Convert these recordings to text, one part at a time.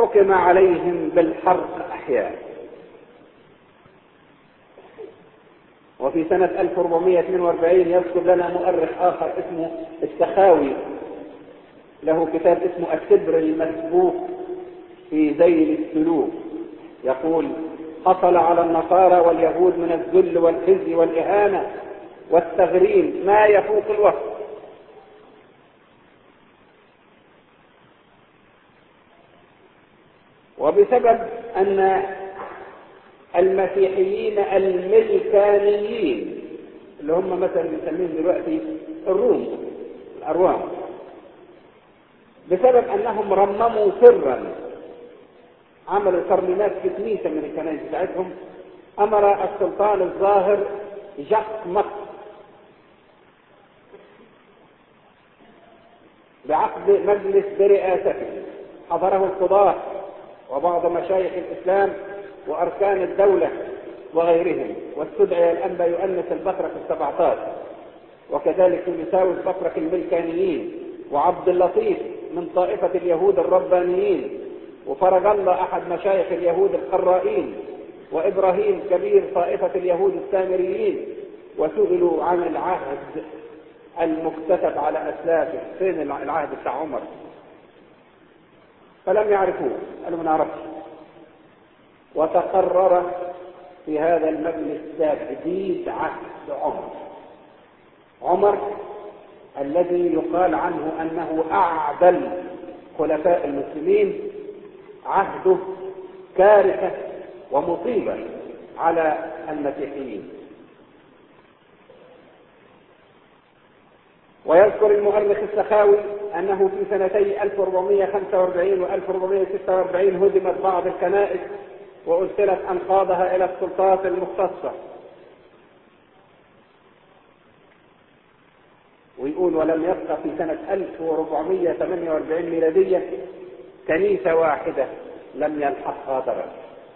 حكم عليهم بالحرق أحياء وفي سنة 1442 يذكر لنا مؤرخ آخر اسمه السخاوي له كتاب اسمه السبر المسبوق في ذيل السلوك يقول حصل على النصارى واليهود من الذل والخزي والإهانة والتغريم ما يفوق الوصف وبسبب أن المسيحيين الملكانيين اللي هم مثلا بنسميهم دلوقتي الروم الأروام بسبب أنهم رمموا سرا عملوا ترميمات في كنيسة من الكنائس بتاعتهم أمر السلطان الظاهر جاك مك بعقد مجلس برئاسته حضره القضاة وبعض مشايخ الإسلام وأركان الدولة وغيرهم واستدعي الأنبا يؤنس البطرك السبعتاش وكذلك يساوي البطرك الملكانيين وعبد اللطيف من طائفة اليهود الربانيين وفرج الله أحد مشايخ اليهود القرائين وإبراهيم كبير طائفة اليهود السامريين وسئلوا عن العهد المكتسب على أسلافه فين العهد بتاع عمر فلم يعرفوه قالوا ما نعرفش وتقرر في هذا المجلس تجديد عهد عمر عمر الذي يقال عنه أنه أعدل خلفاء المسلمين عهده كارثة ومصيبة على المسيحيين ويذكر المؤرخ السخاوي أنه في سنتي 1445 و 1446 هدمت بعض الكنائس وأرسلت أنقاضها إلى السلطات المختصة ويقول ولم يبقى في سنة 1448 ميلادية كنيسة واحدة لم يلحقها ضرر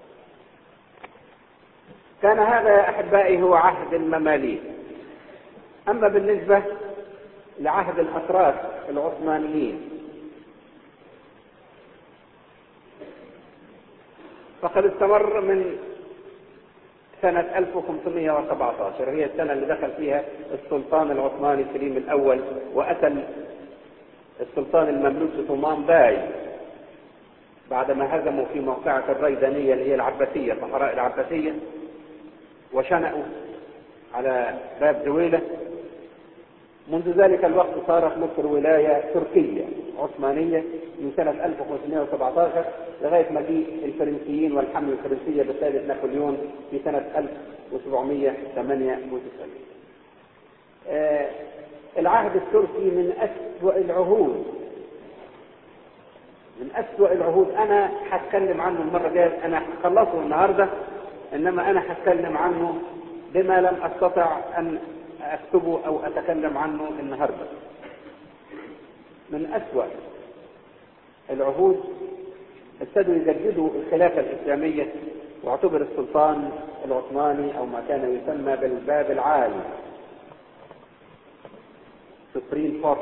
كان هذا يا أحبائي هو عهد المماليك أما بالنسبة لعهد الأتراك العثمانيين فقد استمر من سنة 1517 هي السنة اللي دخل فيها السلطان العثماني سليم الأول وأتى السلطان المملوك ثمان باي بعدما هزموا في موقعة الريدانية اللي هي العباسية صحراء العباسية وشنقوا على باب زويلة منذ ذلك الوقت صارت مصر ولاية تركية عثمانية من سنة 1517 لغاية مجيء الفرنسيين والحملة الفرنسية بسادة نابليون في سنة 1798 آه العهد التركي من أسوأ العهود من أسوأ العهود أنا هتكلم عنه المرة الجاية أنا خلصه النهاردة إنما أنا هتكلم عنه بما لم أستطع أن أكتبه أو أتكلم عنه النهاردة من أسوأ العهود ابتدوا يجددوا الخلافة الإسلامية واعتبر السلطان العثماني أو ما كان يسمى بالباب العالي سوبريم فورس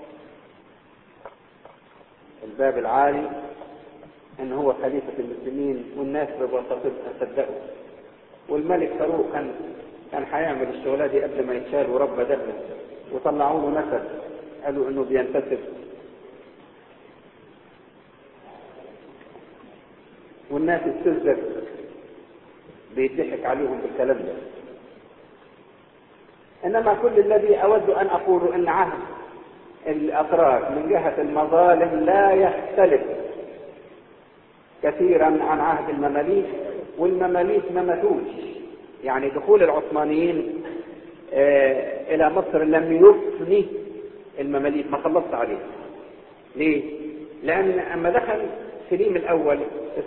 الباب العالي ان هو خليفة المسلمين والناس ببساطة صدقوا والملك فاروق كان كان هيعمل الشغلة دي قبل ما يتشال ورب دقه وطلعوا له نسب قالوا انه بينتسب والناس استزدت بيضحك عليهم بالكلام ده انما كل الذي اود ان اقوله ان عهد الاتراك من جهة المظالم لا يختلف كثيرا عن عهد المماليك والمماليك ما ماتوش يعني دخول العثمانيين آه الى مصر لم يفني المماليك ما خلصت عليه ليه لان اما دخل سليم الاول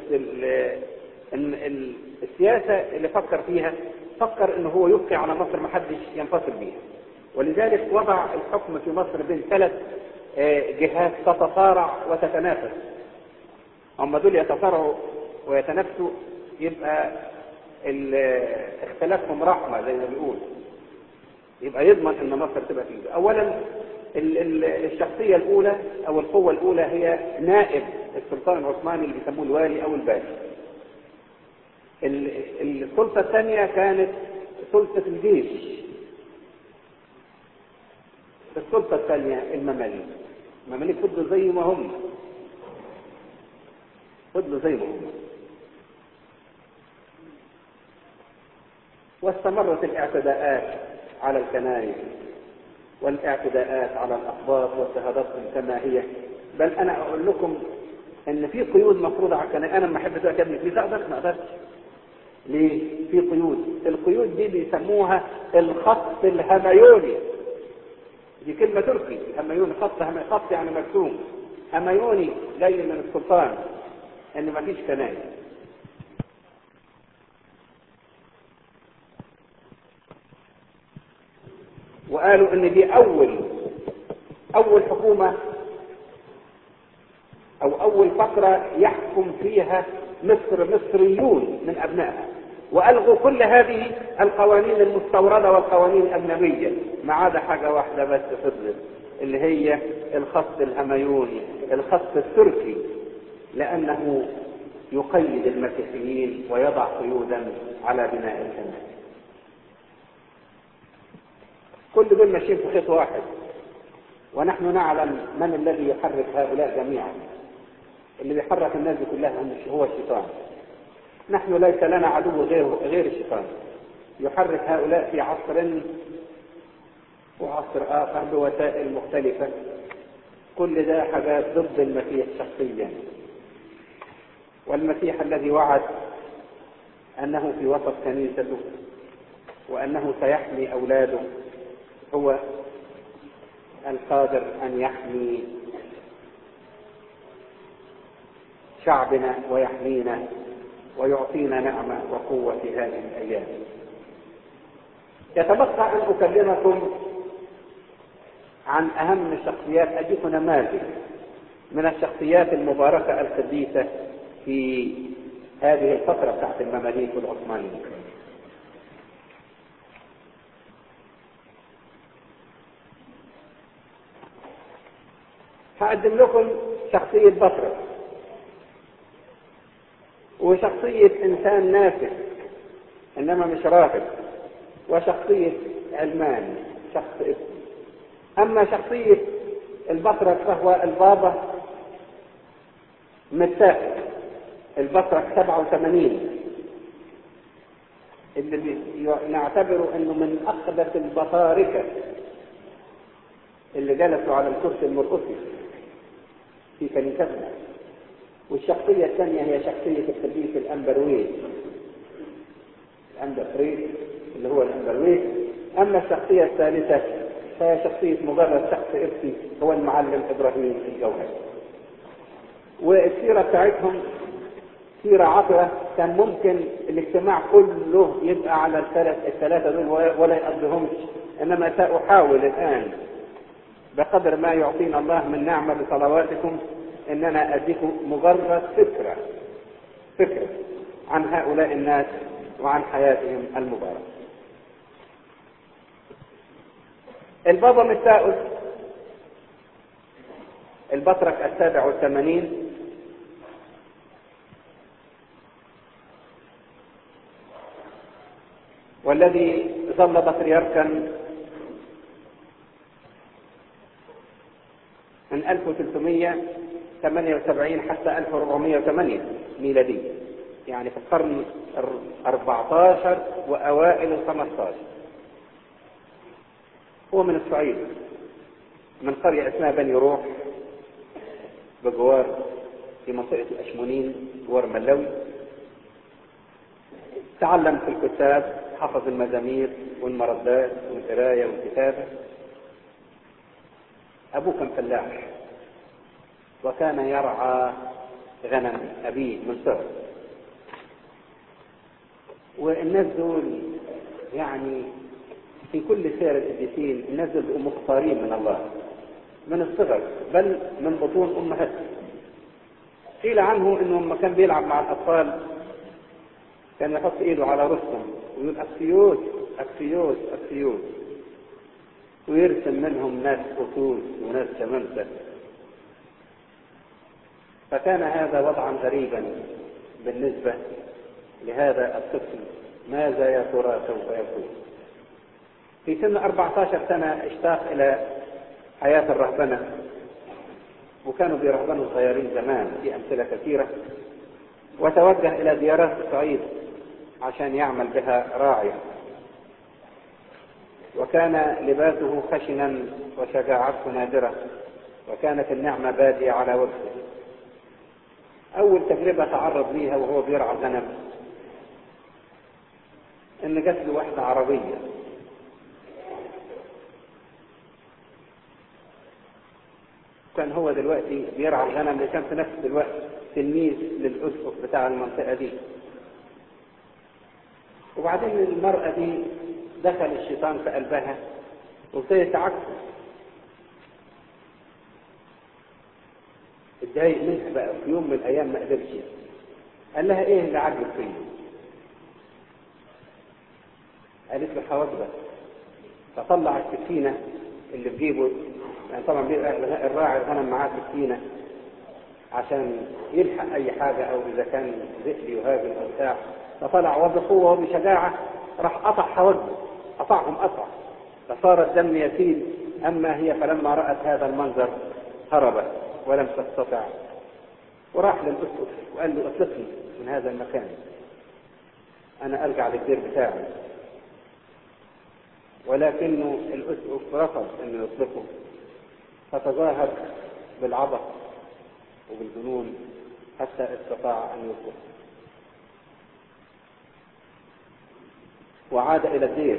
السياسة اللي فكر فيها فكر انه هو يبقي على مصر ما حدش ينفصل بيها ولذلك وضع الحكم في مصر بين ثلاث جهات تتصارع وتتنافس هم دول يتصارعوا ويتنافسوا يبقى اختلافهم رحمة زي ما بيقول يبقى يضمن ان مصر تبقى فيه اولا الشخصية الاولى او القوة الاولى هي نائب السلطان العثماني اللي بيسموه الوالي او الباشا السلطة الثانية كانت سلطة الجيش السلطة الثانية المماليك المماليك فضلوا زي ما هم فضلوا زي ما هم واستمرت الاعتداءات على الكنائس والاعتداءات على الأقباط واضطهاداتهم كما هي بل أنا أقول لكم إن في قيود مفروضة على الكنائس أنا لما أحب دلوقتي أبني كنيسة أقدر ما أقدرش ليه؟ في قيود القيود دي بيسموها الخط الهميوني دي كلمة تركي هميوني خط هم... خط يعني مرسوم هميوني جاي من السلطان إن ما فيش كنائس وقالوا ان دي اول اول حكومة او اول فترة يحكم فيها مصر مصريون من ابنائها والغوا كل هذه القوانين المستوردة والقوانين الاجنبية ما عدا حاجة واحدة بس فضلت اللي هي الخط الهميوني الخط التركي لانه يقيد المسيحيين ويضع قيودا على بناء الكنائس كل دول ماشيين في خيط واحد ونحن نعلم من الذي يحرك هؤلاء جميعا اللي بيحرك الناس دي كلها هو الشيطان نحن ليس لنا عدو غير غير الشيطان يحرك هؤلاء في عصر وعصر آخر بوسائل مختلفة كل ده حاجات ضد المسيح شخصيا والمسيح الذي وعد أنه في وسط كنيسته وأنه سيحمي أولاده هو القادر أن يحمي شعبنا ويحمينا ويعطينا نعمة وقوة في هذه الأيام يتبقى أن أكلمكم عن أهم الشخصيات أجيكم نماذج من الشخصيات المباركة القديسة في هذه الفترة بتاعت المماليك والعثمانيين هقدم لكم شخصية بطرس وشخصية إنسان نافع إنما مش راغب وشخصية علمان شخص اسم أما شخصية البطرس فهو البابا متاخد البطرس 87 اللي نعتبره انه من اقدس البطاركه اللي جلسوا على الكرسي المرقصي في كنيستنا والشخصية الثانية هي شخصية القديس الأنبرويس الأنبرويس اللي هو الأنبرويس أما الشخصية الثالثة فهي شخصية مجرد شخص إرثي هو المعلم إبراهيم الجوهري والسيرة بتاعتهم سيرة عطرة كان ممكن الاجتماع كله يبقى على الثلاث الثلاثة دول ولا يقضيهمش إنما سأحاول الآن بقدر ما يعطينا الله من نعمة بصلواتكم ان انا اديكم مجرد فكرة فكرة عن هؤلاء الناس وعن حياتهم المباركة البابا متاؤس البطرك السابع والثمانين والذي ظل بطريركا من 1378 حتى 1408 ميلادي يعني في القرن ال 14 وأوائل ال 15 هو من الصعيد من قرية اسمها بني روح بجوار في منطقة الأشمونين جوار ملوي تعلم في الكتاب حفظ المزامير والمردات والقراية والكتابة أبوه كان فلاح وكان يرعى غنم أبيه من صغر والناس دول يعني في كل سير القديسين الناس دول بيبقوا مختارين من الله من الصغر بل من بطون أمهاتهم قيل عنه انه لما كان بيلعب مع الاطفال كان يحط ايده على راسهم ويقول اكسيوس اكسيوس اكسيوس ويرسم منهم ناس قصوص وناس شمامسة فكان هذا وضعا غريبا بالنسبة لهذا الطفل ماذا يا ترى سوف يكون في سن 14 سنة اشتاق إلى حياة الرهبنة وكانوا بيرهبنوا صغيرين زمان في أمثلة كثيرة وتوجه إلى ديارات الصعيد عشان يعمل بها راعيا وكان لباسه خشنا وشجاعته نادرة وكانت النعمة بادية على وجهه أول تجربة تعرض ليها وهو بيرعى غنم إن جات له واحدة عربية كان هو دلوقتي بيرعى الغنم اللي كان في نفس الوقت تلميذ للأسقف بتاع المنطقة دي وبعدين المرأة دي دخل الشيطان في قلبها وابتدى تعكس اتضايق منها بقى في يوم من الايام ما قدرش قال لها ايه اللي عجبك فيا قالت له حواجبك فطلع السكينه اللي في جيبه يعني طبعا بيبقى الراعي الغنم معاه سكينه عشان يلحق اي حاجه او اذا كان ذئب يهاجم او بتاع فطلع وبقوه وبشجاعه راح قطع حواجبه قطعهم قطع فصار الدم يسيل اما هي فلما رات هذا المنظر هربت ولم تستطع وراح للأسقف وقال له اطلقني من هذا المكان أنا أرجع للدير بتاعي ولكنه الأسقف رفض أنه يطلقه فتظاهر بالعبث وبالجنون حتى استطاع أن يطلق وعاد إلى الدير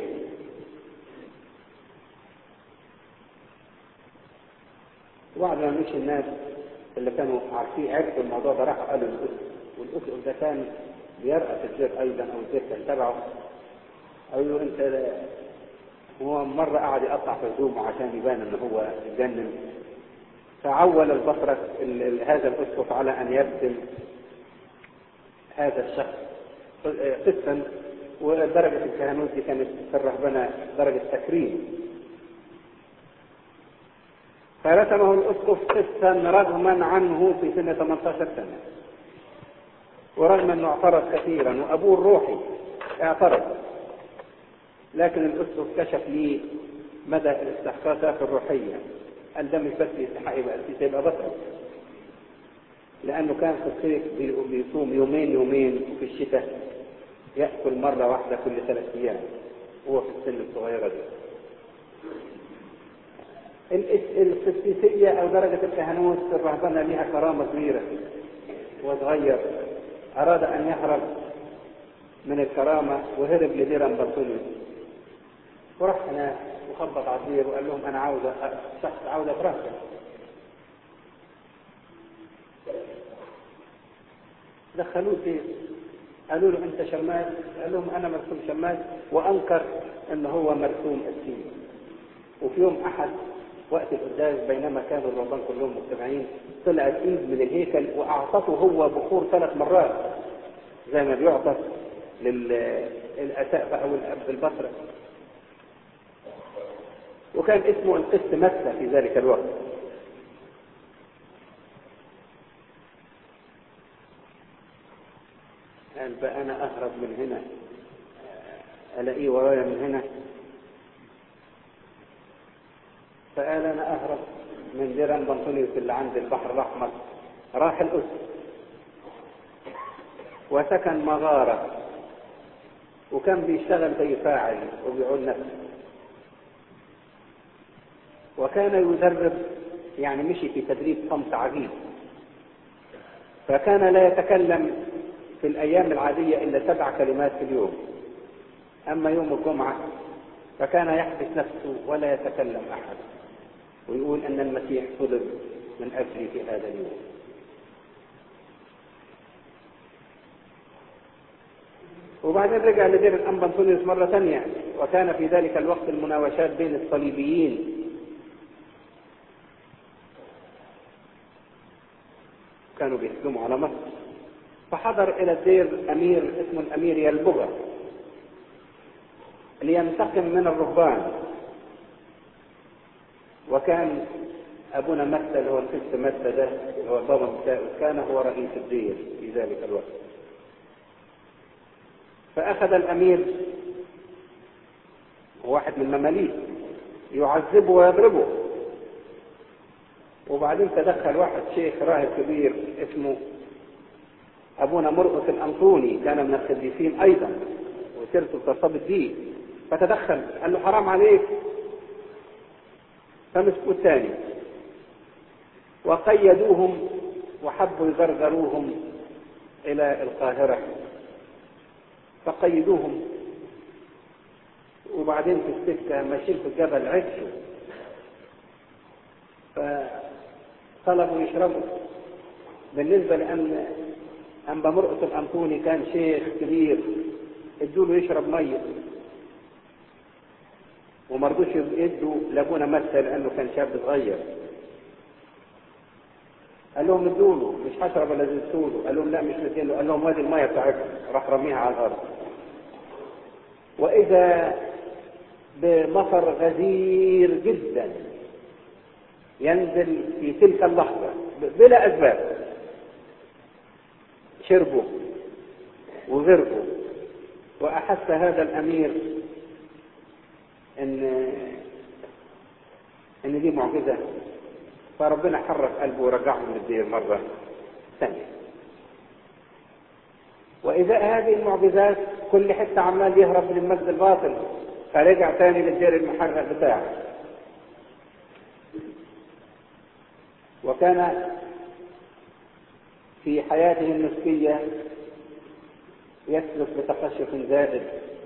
وبعد ما مشي الناس اللي كانوا عارفين عرفوا الموضوع ده راحوا قالوا للأسقف والأسقف ده كان بيرأس الدير أيضا أو الدير كان تبعه قالوا له أنت هو مرة قعد يقطع في هدومه عشان يبان إن هو اتجنن فعول البصرة هذا الأسقف على أن يرسم هذا الشخص قسطا ودرجة الكهنوت دي كانت في الرهبنة درجة تكريم فرسمه الأسقف قسطا رغما عنه في سن 18 سنة ورغم أنه اعترض كثيرا وأبوه الروحي اعترض لكن الأسقف كشف لي مدى الاستحقاقات الروحية قال ده مش بس يستحق يبقى يبقى بطل لأنه كان في الصيف بيصوم يومين يومين وفي الشتاء يأكل مرة واحدة كل ثلاث أيام هو في السن الصغيرة دي القسيسية أو درجة الكهنوت في الرهبنة لها كرامة كبيرة وصغير أراد أن يهرب من الكرامة وهرب لدير أمبرتونيوس وراح هناك وخبط على الدير وقال لهم أنا عاوز شخص عاوز أترهبن دخلوه الدير قالوا له أنت شماس قال لهم أنا مرسوم شماس وأنكر أن هو مرسوم السين وفي يوم أحد وقت القداس بينما كانوا الرهبان كلهم مجتمعين طلعت ايد من الهيكل واعطته هو بخور ثلاث مرات زي ما بيعطى للاسقف او الاب البصره وكان اسمه القس متى في ذلك الوقت قال بقى انا اهرب من هنا الاقيه ورايا من هنا فقال انا اهرب من ديران بنطونيوس اللي عند البحر الاحمر راح الاسر وسكن مغارة وكان بيشتغل زي فاعل وبيعول نفسه وكان يدرب يعني مشي في تدريب صمت عجيب فكان لا يتكلم في الأيام العادية إلا سبع كلمات في اليوم أما يوم الجمعة فكان يحبس نفسه ولا يتكلم أحد ويقول أن المسيح صلب من أجلي في هذا اليوم وبعدين رجع لدير الأنبا أنطونيوس مرة ثانية وكان في ذلك الوقت المناوشات بين الصليبيين كانوا بيهجموا على مصر فحضر إلى الدير أمير اسمه الأمير يلبغة لينتقم من الرهبان وكان أبونا متى اللي هو القس متى ده اللي هو البابا بتاعه كان هو رئيس الدير في ذلك الوقت فأخذ الأمير واحد من المماليك يعذبه ويضربه وبعدين تدخل واحد شيخ راهب كبير اسمه أبونا مرقس الأنطوني كان من القديسين أيضا وسيرته ترتبط به فتدخل قال له حرام عليك فمسكوا الثاني وقيدوهم وحبوا يغرغروهم إلى القاهرة فقيدوهم وبعدين في السكة ماشيين في الجبل عكسوا فطلبوا يشربوا بالنسبة لأن أنبا مرقس الأنطوني كان شيخ كبير ادوا له يشرب مية وما رضوش يدوا لابونا متى لأنه كان شاب صغير قال لهم ادوا له مش هشرب الا زدتوا له قال لهم لا مش مدين له قال لهم وادي الميه بتاعتكم راح رميها على الارض واذا بمطر غزير جدا ينزل في تلك اللحظه بلا اسباب شربوا وغرقوا واحس هذا الامير ان ان دي معجزه فربنا حرك قلبه ورجعهم للدير مرة ثانية وإذا هذه المعجزات كل حتة عمال يهرب من المجد الباطل فرجع تاني للدير المحرق بتاعه وكان في حياته النسكية يسلك بتقشف زائد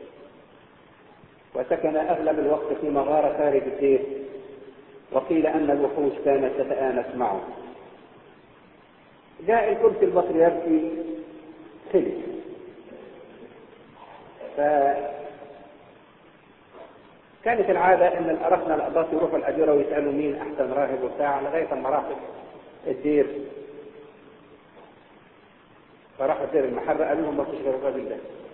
وسكن أغلب الوقت في مغارة خارج الدير وقيل أن الوحوش كانت تتآنس معه جاء الكرسي البطريركي خلف فكانت العادة أن الأرخنة الأقباط يروحوا الأجرة ويسألوا مين أحسن راهب وبتاع لغاية ما راح الدير فراح الدير المحرة قالوا لهم ما فيش غير الراجل ده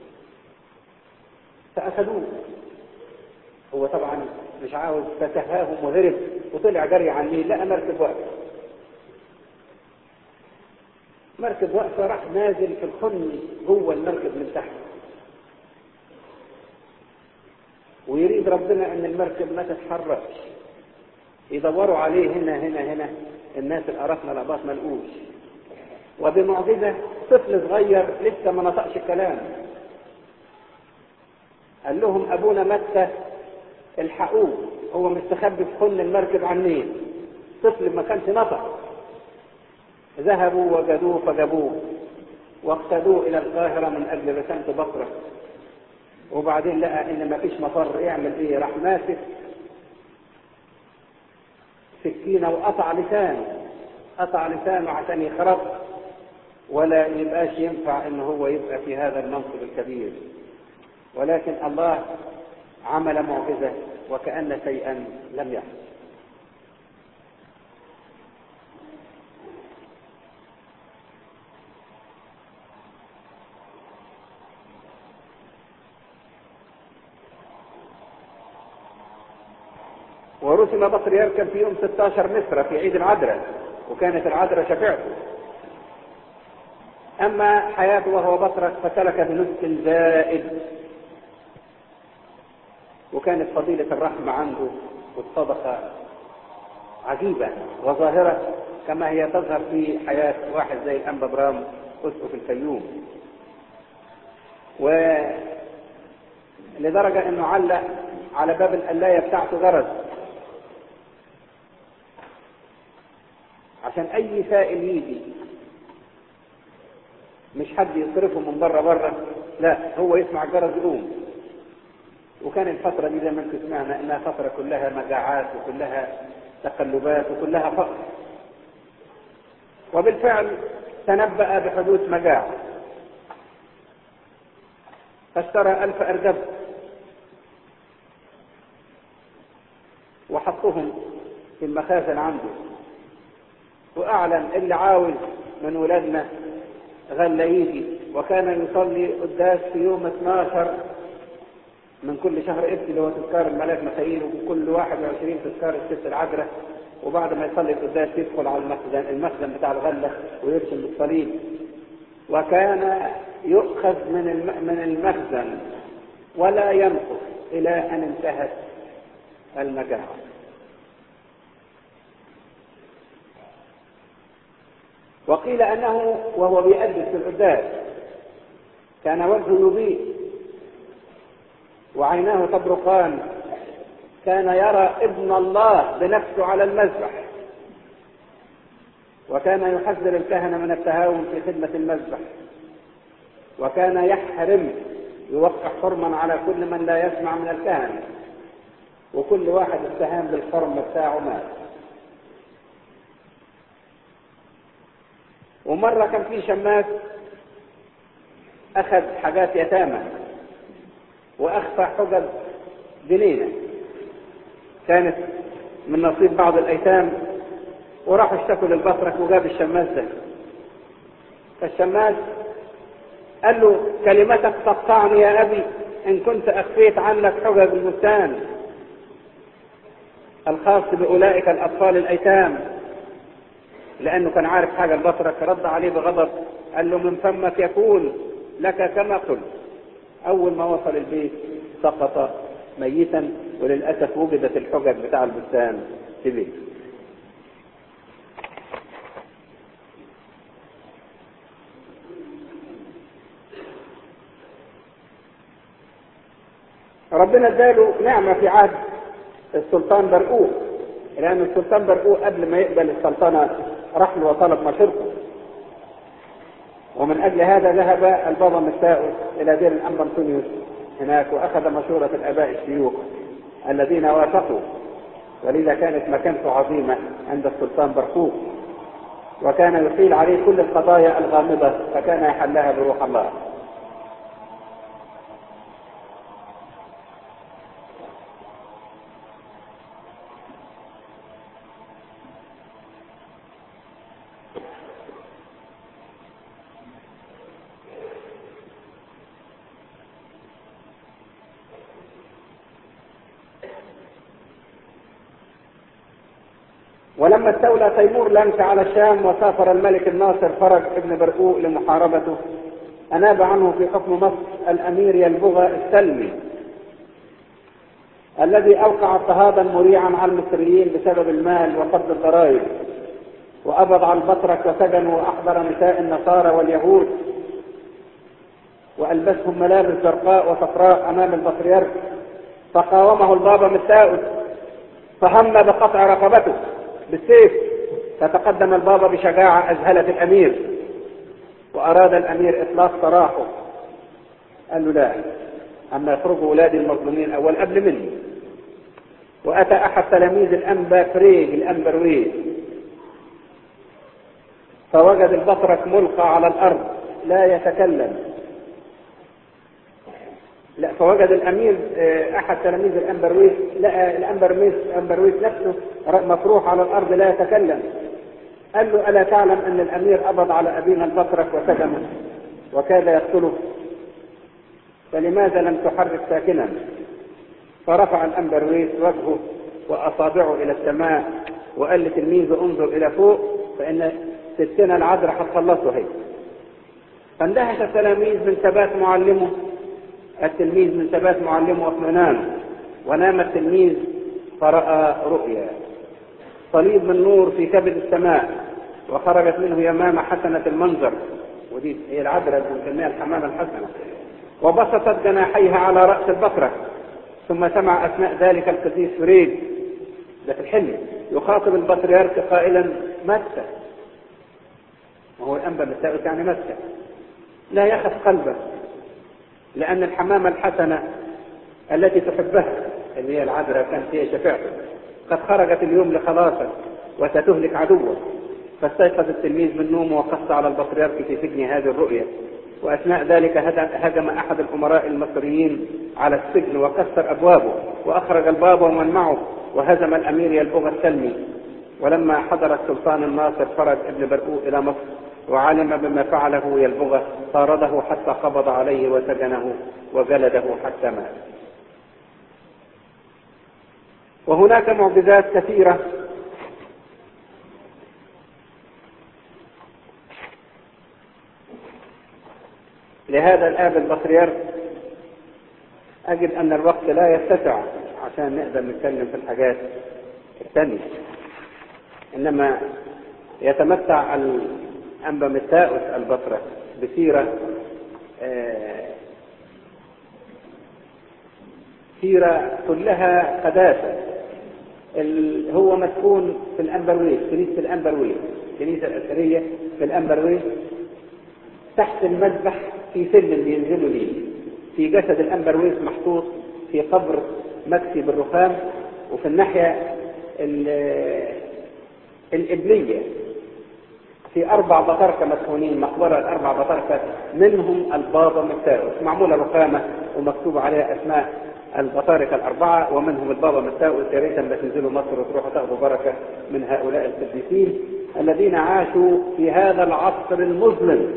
فأخذوه هو طبعا مش عاوز فتهاهم وهرب وطلع جري على النيل لقى مركب واقفه مركب واقفه راح نازل في الخن جوه المركب من تحت ويريد ربنا ان المركب ما تتحركش يدوروا عليه هنا هنا هنا الناس الأرافنا الأباط ما لقوش وبمعجزة طفل صغير لسه ما نطقش الكلام قال لهم أبونا متى الحقوه هو مستخبي في خن المركب على النيل طفل ما كانش نطق ذهبوا وجدوه فجابوه واقتدوه الى القاهره من اجل رسالة بصره وبعدين لقى ان ما فيش مفر يعمل ايه راح ماسك سكينه وقطع لسانه قطع لسانه عشان يخرج ولا يبقاش ينفع ان هو يبقى في هذا المنصب الكبير ولكن الله عمل معجزه وكأن شيئا لم يحدث ورسم بصر يركب في يوم 16 مصر في عيد العذراء وكانت العذراء شفيعته أما حياته وهو بطرك فسلك بنسك زائد وكانت فضيلة الرحمة عنده والصدقة عجيبة وظاهرة كما هي تظهر في حياة واحد زي الأنبا برام أسقف الفيوم و لدرجة انه علق على باب القلاية بتاعته غرز عشان اي سائل يجي مش حد يصرفه من بره بره لا هو يسمع الجرس يقوم وكان الفترة دي زي ما انتم سمعنا انها فترة كلها مجاعات وكلها تقلبات وكلها فقر وبالفعل تنبأ بحدوث مجاعة فاشترى ألف أرجب وحطهم في المخازن عنده وأعلن اللي عاوز من ولادنا غلى يجي وكان يصلي قداس في يوم 12 من كل شهر ابت اللي هو تذكار الملاك مخايل وكل 21 تذكار الست العذراء وبعد ما يصلي القداس يدخل على المخزن المخزن بتاع الغلة ويرسم بالصليب وكان يؤخذ من من المخزن ولا ينقص إلى أن انتهت المجاعة وقيل أنه وهو بيأدس في القداس كان وجهه يضيء وعيناه تبرقان كان يرى ابن الله بنفسه على المذبح وكان يحذر الكهنة من التهاون في خدمة المذبح وكان يحرم يوقع حرما على كل من لا يسمع من الكهنة وكل واحد استهان بالحرم بتاعه مات ومرة كان في شماس أخذ حاجات يتامى وأخفى حجج جنينة كانت من نصيب بعض الأيتام وراحوا اشتكوا للبطرك وجاب الشماس ده فالشماس قال له كلمتك تقطعني يا أبي إن كنت أخفيت عنك حجج البستان الخاص بأولئك الأطفال الأيتام لأنه كان عارف حاجة البطرك رد عليه بغضب قال له من فمك يكون لك كما قلت أول ما وصل البيت سقط ميتا وللأسف وجدت الحجج بتاع البستان في بيته ربنا اداله نعمة في عهد السلطان برقوق لأن السلطان برقوق قبل ما يقبل السلطنة راح له وطلب مشورته ومن أجل هذا ذهب البابا مستاؤس إلى دير الأنبا أنطونيوس هناك وأخذ مشورة الآباء الشيوخ الذين وافقوا ولذا كانت مكانته عظيمة عند السلطان برقوق وكان يحيل عليه كل القضايا الغامضة فكان يحلها بروح الله ولما استولى تيمور لنك على الشام وسافر الملك الناصر فرج ابن برقوق لمحاربته أناب عنه في حكم مصر الأمير يلبغى السلمي الذي أوقع اضطهادا مريعا على المصريين بسبب المال وقبض الضرائب وقبض على البطرك وسجنوا وأحضر نساء النصارى واليهود وألبسهم ملابس زرقاء وصفراء أمام البطريرك فقاومه البابا مستاؤس فهم بقطع رقبته بالسيف فتقدم البابا بشجاعة أذهلت الأمير وأراد الأمير إطلاق سراحه قال له لا أما يخرجوا أولادي المظلومين أول قبل مني وأتى أحد تلاميذ الأنبا فريج الأنبرويز فوجد البطرك ملقى على الأرض لا يتكلم لا فوجد الامير احد تلاميذ الامبرويس لقى الامبرويس امبرويس نفسه مطروح على الارض لا يتكلم قال له الا تعلم ان الامير قبض على ابينا البطرك وسجنه وكاد يقتله فلماذا لم تحرك ساكنا فرفع الامبرويس وجهه واصابعه الى السماء وقال لتلميذه انظر الى فوق فان ستنا العذراء هتخلصه هي فاندهش التلاميذ من ثبات معلمه التلميذ من ثبات معلمه واطمئنان ونام التلميذ فرأى رؤيا صليب من نور في كبد السماء وخرجت منه يمامة حسنة المنظر ودي هي العذراء بنسميها الحمامة الحسنة وبسطت جناحيها على رأس البقرة ثم سمع أثناء ذلك القديس فريد ده في الحلم يخاطب البطريرك قائلا متى وهو الأنبا بالتاؤس يعني متى لا يخف قلبك لأن الحمامة الحسنة التي تحبها اللي هي العذراء كانت هي شفاعته قد خرجت اليوم لخلاصك وستهلك عدوك فاستيقظ التلميذ من نومه وقص على البطريرك في سجن هذه الرؤيا وأثناء ذلك هجم أحد الأمراء المصريين على السجن وكسر أبوابه وأخرج البابا ومن معه وهزم الأمير يلبغ السلمي ولما حضر السلطان الناصر فرج ابن برقوق إلى مصر وعلم بما فعله يلبغه طارده حتى قبض عليه وسجنه وجلده حتى مات وهناك معجزات كثيرة لهذا الآب البطريرك أجد أن الوقت لا يتسع عشان نقدر نتكلم في الحاجات الثانية إنما يتمتع الأنبا متاؤس البطرة بسيرة سيرة كلها قداسة هو مسكون في الأنبرويس كنيسة الأنبرويس الكنيسة الأثرية في الأنبرويس تحت المذبح في سلم بينزلوا ليه في جسد الأنبرويس محطوط في قبر مكسي بالرخام وفي الناحية الإبلية في أربع بطاركة مسكونين مقبرة الأربع بطاركة منهم البابا متاوس معمولة رخامة ومكتوب عليها أسماء البطاركة الأربعة ومنهم البابا متاوس يا ريت لما تنزلوا مصر وتروحوا تاخذوا بركة من هؤلاء القديسين الذين عاشوا في هذا العصر المظلم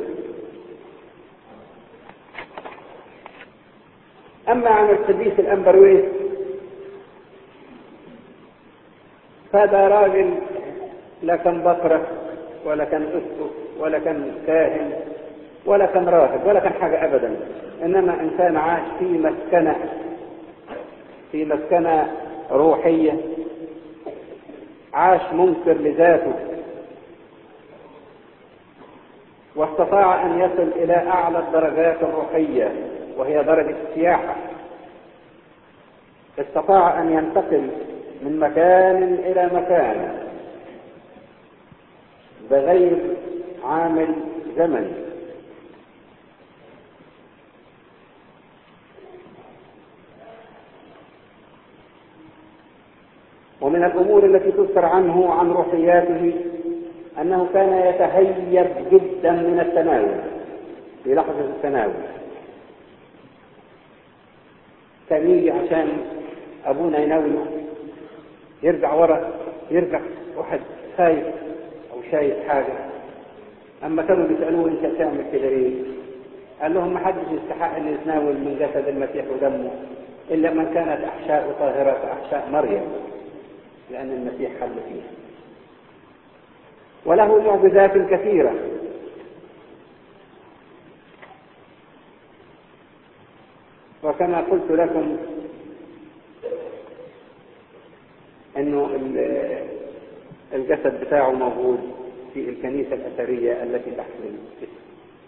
أما عن القديس الأنبرويس فهذا راجل لا كان بطرة ولا كان أسقف ولا كان كاهن ولا كان راهب ولا كان حاجة أبدا إنما إنسان عاش في مسكنة في مسكنة روحية عاش منكر لذاته واستطاع أن يصل إلى أعلى الدرجات الروحية وهي درجة السياحة استطاع أن ينتقل من مكان إلى مكان بغير عامل زمني ومن الأمور التي تذكر عنه عن روحياته أنه كان يتهيب جدا من التناول في لحظة التناول كان يجي عشان أبونا يناوله يرجع ورا يرجع واحد خايف أو شايف حاجة أما كانوا بيسألوه أنت بتعمل كده ليه؟ قال لهم ما حدش يستحق أن يتناول من جسد المسيح ودمه إلا من كانت أحشاء طاهرة كأحشاء مريم لأن المسيح حل فيها وله معجزات كثيرة وكما قلت لكم انه الجسد بتاعه موجود في الكنيسة الأثرية التي تحمل الاسم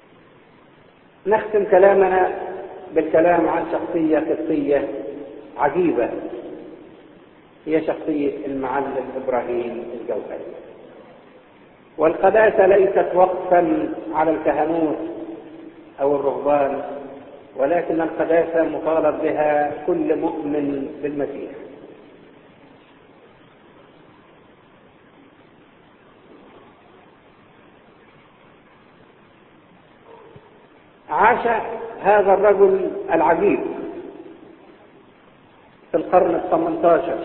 نختم كلامنا بالكلام عن شخصية قبطية عجيبة هي شخصية المعلم إبراهيم الجوهري والقداسة ليست وقفا على الكهنوت أو الرهبان ولكن القداسة مطالب بها كل مؤمن بالمسيح عاش هذا الرجل العجيب في القرن الثمنتاشر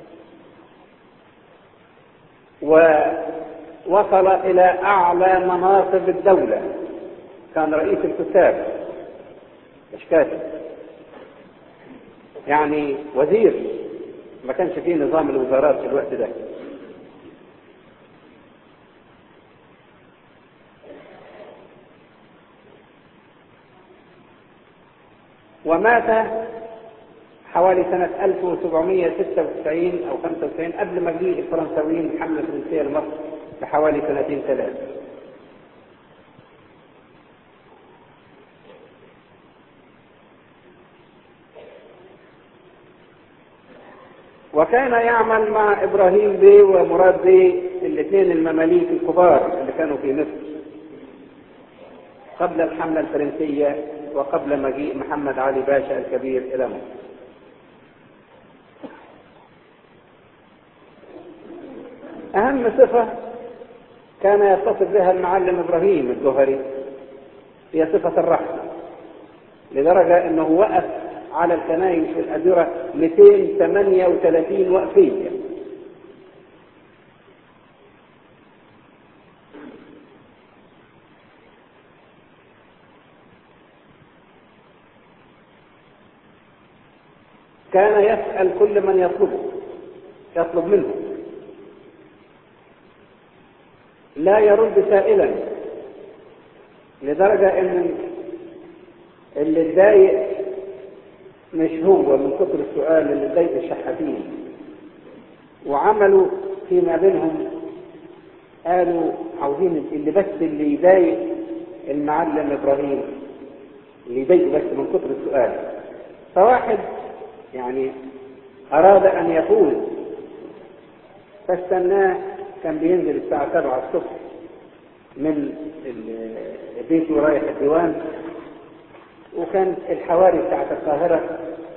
ووصل إلى أعلى مناصب الدولة كان رئيس الكتاب مش كاتب يعني وزير ما كانش فيه نظام الوزارات في الوقت ده ومات حوالي سنة 1796 أو 95 قبل مجيء الفرنساويين الحملة الفرنسية لمصر بحوالي سنتين ثلاثة وكان يعمل مع إبراهيم بيه ومراد بيه الاثنين المماليك الكبار اللي كانوا في مصر قبل الحملة الفرنسية وقبل مجيء محمد علي باشا الكبير إلى مصر أهم صفة كان يتصف بها المعلم إبراهيم الجوهري هي صفة الرحمة لدرجة أنه وقف على الكنائس في الأديرة 238 وقفية كان يسأل كل من يطلبه يطلب منه لا يرد سائلا لدرجة ان اللي اتضايق مش هو من كتر السؤال اللي اتضايق الشحاتين وعملوا فيما بينهم قالوا عاوزين اللي بس اللي يضايق المعلم ابراهيم اللي يضايقه بس من كتر السؤال فواحد يعني اراد ان يفوز فاستناه كان بينزل الساعة 7 الصبح من بيته رايح الديوان وكان الحواري بتاعت القاهرة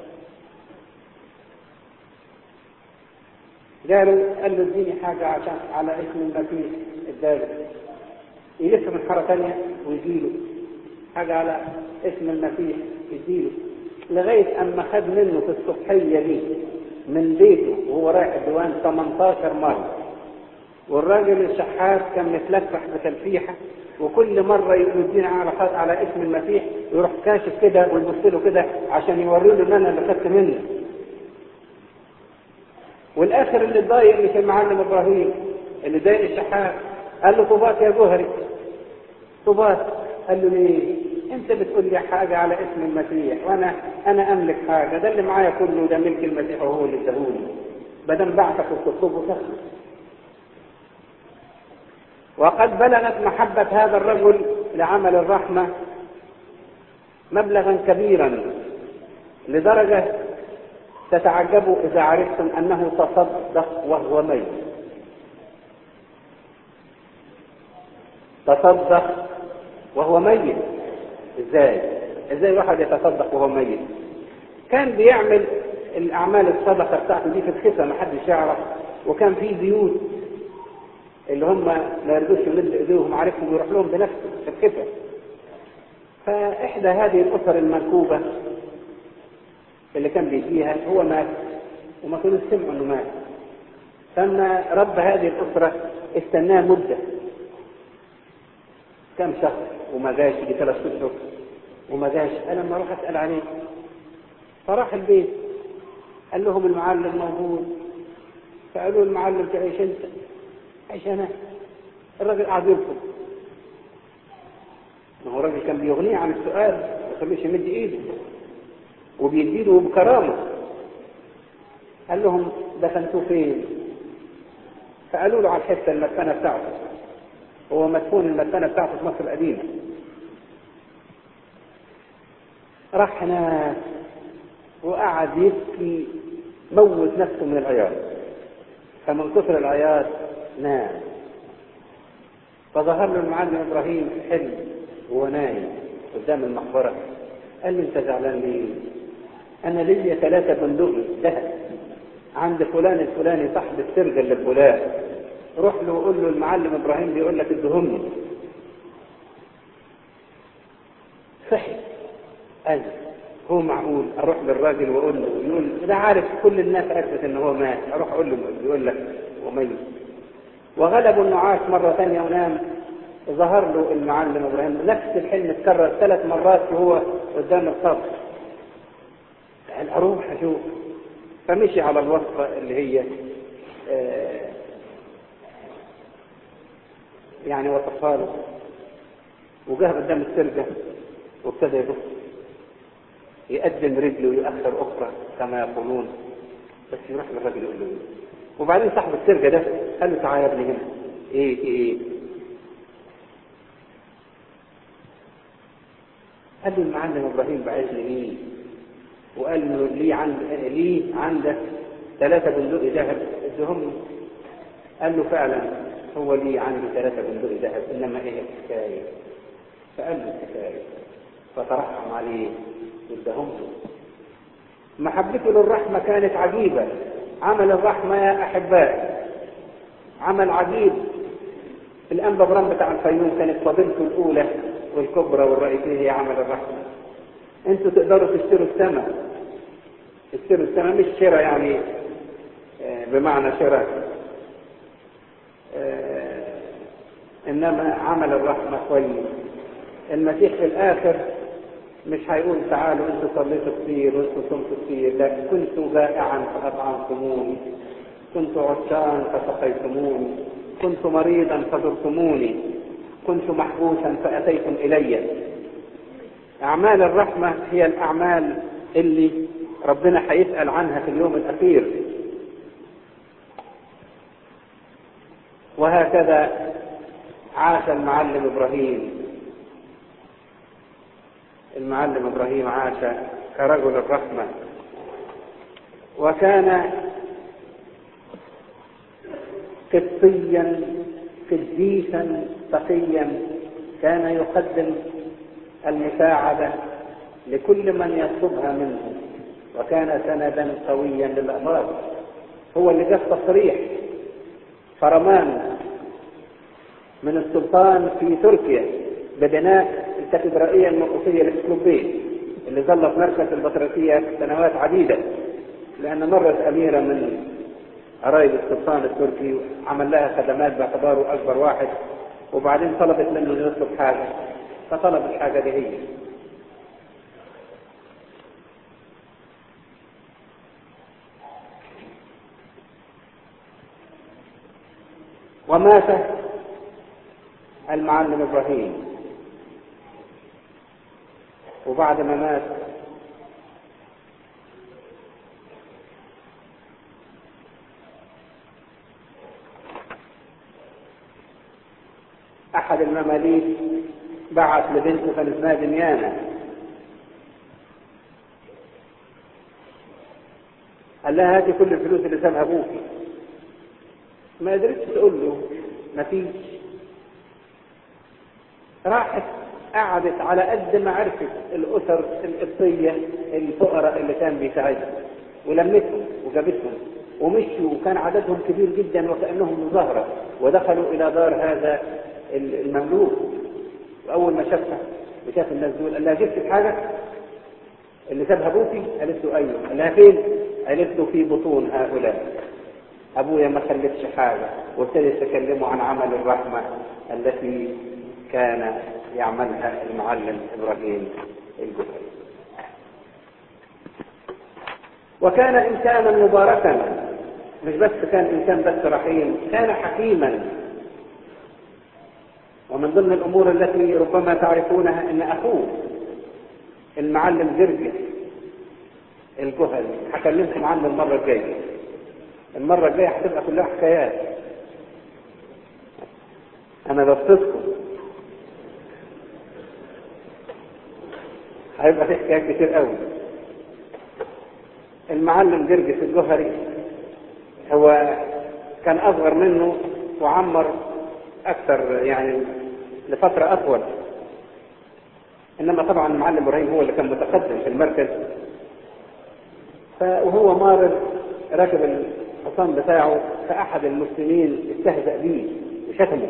قالوا قال له اديني حاجة عشان على اسم المسيح الدارس يلف من حارة تانية ويجيله حاجة على اسم المسيح يديله لغاية أما خد منه في الصبحية دي من بيته وهو رايح الديوان 18 مرة والراجل الشحات كان متلفح بتلفيحة وكل مرة يدينا على على اسم المسيح يروح كاشف كده ويبص له كده عشان يوري له ان انا اللي خدت منه والاخر اللي اتضايق مش المعلم ابراهيم اللي ضايق الشحات قال له طوبات يا جوهري طوبات قال له ليه انت بتقول لي حاجة على اسم المسيح وانا انا املك حاجة ده اللي معايا كله ده ملك المسيح وهو اللي اداهولي بدل بعتك وتطلبه تاخده وقد بلغت محبة هذا الرجل لعمل الرحمة مبلغا كبيرا لدرجة تتعجبوا إذا عرفتم أنه تصدق وهو ميت تصدق وهو ميت ازاي ازاي واحد يتصدق وهو ميت كان بيعمل الاعمال الصدقه بتاعته دي في الخفه ما حدش يعرف وكان في بيوت اللي هم ما يرضوش يمد ايديهم عارفهم يروح لهم بنفسه في الخفه فاحدى هذه الاسر المنكوبه اللي كان بيجيها هو مات وما كانوا سمعوا انه مات فلما رب هذه الاسره استناه مده كم شهر وما جاش يجي ثلاث اشهر وما جاش انا لما اروح اسال عليه فراح البيت قال لهم المعلم موجود فقالوا المعلم تعيش انت عيش انا الراجل قاعد يرفض ما هو الراجل كان بيغنيه عن السؤال ما يخليش يمد ايده وبيديله بكرامه قال لهم دفنتوه فين فقالوا له على الحته المدفنه بتاعته هو مدفون المدفنه بتاعته في مصر القديمه راح هناك وقعد يبكي موت نفسه من العياط فمن كثر العياط نام فظهر له المعلم ابراهيم في حلم وهو نايم قدام المقبره قال له انت زعلان ليه؟ انا ليا ثلاثه بندق ذهب عند فلان الفلاني صاحب السرقه اللي فلان روح له وقول له المعلم ابراهيم بيقول لك ادهمني صحي قال هو معقول اروح للراجل واقول له يقول ده عارف كل الناس عرفت ان هو مات اروح اقول له يقول لك وميت وغلبه النعاس مره ثانيه ونام ظهر له المعلم ابراهيم نفس الحلم اتكرر ثلاث مرات وهو قدام القبر قال اروح اشوف فمشي على الوصفه اللي هي آه يعني وصفها له وجاه قدام السرقه وابتدى يبص يقدم رجله ويؤخر اخرى كما يقولون بس يروح للراجل يقول له ايه وبعدين صاحب السرقه ده قال له تعالى يا ابني هنا ايه ايه ايه قال له المعلم ابراهيم بعت لي مين وقال له لي عند لي عندك ثلاثه بندق ذهب ادهم لي قال له فعلا هو لي عندي ثلاثه بندق ذهب انما ايه الحكايه فقال له الحكايه فترحم عليه وادهم له محبته للرحمه كانت عجيبه عمل الرحمه يا احبائي عمل عجيب الانبا برام بتاع الفيوم كانت فضيلته الاولى والكبرى والرئيسيه هي عمل الرحمه انتوا تقدروا تشتروا السماء تشتروا السماء مش شراء يعني بمعنى شراء انما عمل الرحمه كويس المسيح في الاخر مش هيقول تعالوا انتوا صليتوا كتير وانتوا صمتوا كتير لا كنت جائعا فاطعمتموني كنت عطشان فسقيتموني كنت مريضا فزرتموني كنت محبوسا فاتيتم الي أعمال الرحمة هي الأعمال اللي ربنا هيسأل عنها في اليوم الأخير وهكذا عاش المعلم إبراهيم المعلم إبراهيم عاش كرجل الرحمة وكان قسطيا قديسا تقيا كان يقدم المساعدة لكل من يطلبها منه وكان سندا قويا للأمراض هو اللي جاب تصريح فرمان من السلطان في تركيا ببناء الكاتدرائية المرقسية الاسكلوبية اللي ظلت مركز البطريركية سنوات عديدة لأن مرت أميرة من قرايب السلطان التركي عمل لها خدمات باعتباره أكبر واحد وبعدين طلبت منه يطلب حاجة فطلب الحاجة دي هي ومات المعلم إبراهيم وبعد ما مات أحد المماليك بعث لبنته كان اسمها دميانة قال لها هاتي كل الفلوس اللي سابها ابوك ما قدرتش تقول له ما فيش راحت قعدت على قد ما عرفت الاسر القبطيه الفقراء اللي كان بيساعدهم ولمتهم وجابتهم ومشوا وكان عددهم كبير جدا وكانهم مظاهره ودخلوا الى دار هذا المملوك واول ما شافها وشاف الناس دول قال لها جبت الحاجه اللي سابها ابوكي قالت له ايوه قال لها فين قالت له في بطون هؤلاء ابويا ما خلفش حاجه وابتدت تكلمه عن عمل الرحمه التي كان يعملها المعلم ابراهيم الجبري وكان انسانا مباركا مش بس كان انسان بس رحيم كان حكيما ومن ضمن الامور التي ربما تعرفونها ان اخوه المعلم جرجس الجهل هكلمكم عنه المره الجايه المره الجايه هتبقى كلها حكايات انا ببسطكم هيبقى في حكايات كتير قوي المعلم جرجس الجهري هو كان اصغر منه وعمر اكثر يعني لفتره اطول انما طبعا المعلم ابراهيم هو اللي كان متقدم في المركز وهو مارر راكب الحصان بتاعه فاحد المسلمين استهزأ به وشتمه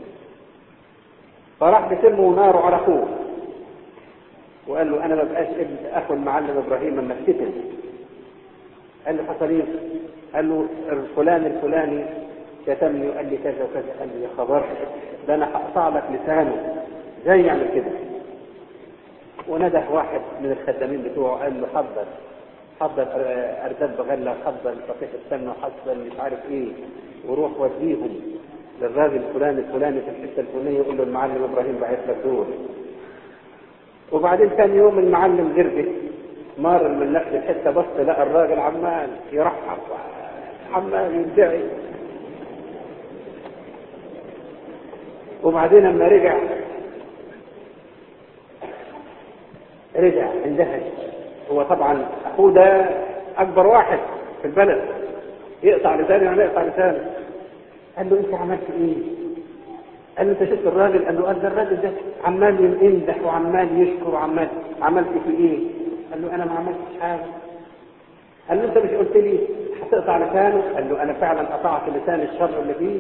فراح بسمه ناره على اخوه وقال له انا ما بقاش ابن اخو المعلم ابراهيم اما افتتن قال له حصل ايه؟ قال له الفلان الفلاني شتمني وقال لي كذا وكذا قال لي يا خبر ده انا هقطع لك لسانه ازاي يعمل كده ونده واحد من الخدامين بتوعه قال له حضر حضر ارداد بغله حضر صفيح السمنه حضر مش عارف ايه وروح وديهم للراجل الفلاني الفلاني في الحته الفلانيه يقول له المعلم ابراهيم بعت لك دول وبعدين ثاني يوم المعلم جرجس مار من نفس الحته بص لقى الراجل عمال يرحب عمال يدعي وبعدين لما رجع رجع اندهش هو طبعا اخوه ده اكبر واحد في البلد يقطع لسانه ولا يقطع لسانه قال له انت عملت ايه قال له انت شفت الراجل قال له قال ده الراجل ده عمال يمدح وعمال يشكر وعمال عملت في ايه قال له انا ما عملتش حاجه قال له انت مش قلت لي هتقطع لسانه قال له انا فعلا قطعت لسان الشر اللي فيه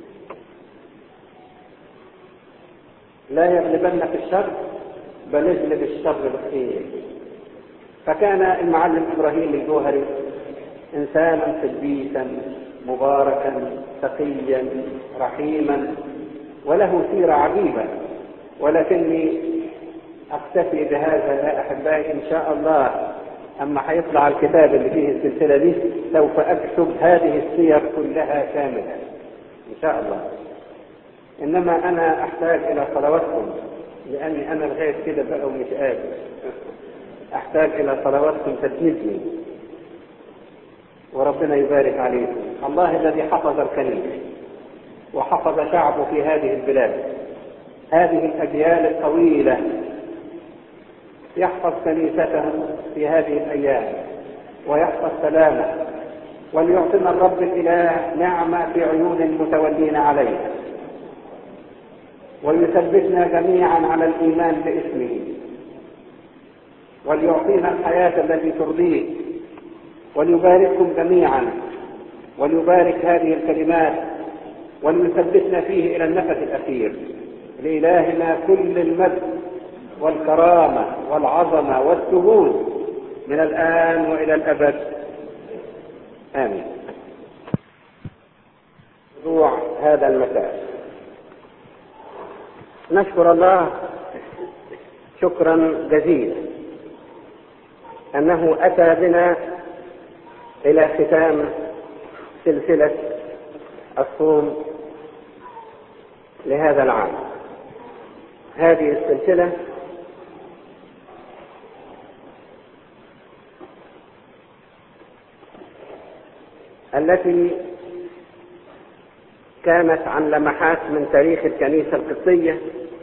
لا يغلبنك الشر بل اغلب الشر بالخير فكان المعلم ابراهيم الجوهري انسانا قديسا مباركا تقيا رحيما وله سيره عجيبه ولكني اكتفي بهذا يا احبائي ان شاء الله اما هيطلع الكتاب اللي فيه السلسله دي سوف اكتب هذه السير كلها كامله ان شاء الله انما انا احتاج الى صلواتكم لأني أنا لغاية كده بقى ومش قادر أحتاج إلى صلواتكم تسندني وربنا يبارك عليكم الله الذي حفظ الكنيسة وحفظ شعبه في هذه البلاد هذه الأجيال الطويلة يحفظ كنيسته في هذه الأيام ويحفظ سلامه وليعطينا الرب الإله نعمة في عيون المتولين عليها وليثبتنا جميعا على الإيمان باسمه وليعطينا الحياة التي ترضيه وليبارككم جميعا وليبارك هذه الكلمات وليثبتنا فيه إلى النفس الأخير لإلهنا كل المجد والكرامة والعظمة والسهود من الآن وإلى الأبد آمين موضوع هذا المساء نشكر الله شكرا جزيلا أنه أتى بنا إلى ختام سلسلة الصوم لهذا العام هذه السلسلة التي كانت عن لمحات من تاريخ الكنيسة القبطية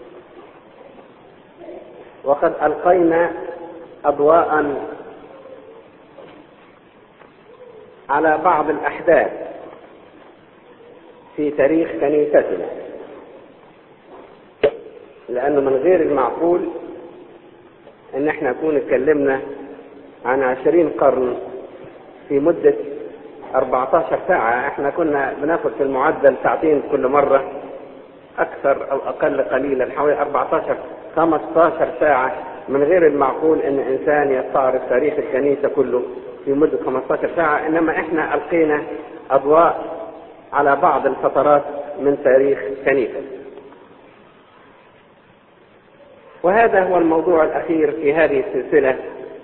وقد ألقينا أضواء على بعض الأحداث في تاريخ كنيستنا لأنه من غير المعقول إن احنا نكون اتكلمنا عن عشرين قرن في مدة 14 ساعة احنا كنا بناخد في المعدل ساعتين كل مرة أكثر أو أقل قليلا حوالي 14 15 ساعة من غير المعقول ان انسان يستعرض تاريخ الكنيسة كله في مدة 15 ساعة انما احنا القينا اضواء على بعض الفترات من تاريخ كنيسة وهذا هو الموضوع الاخير في هذه السلسلة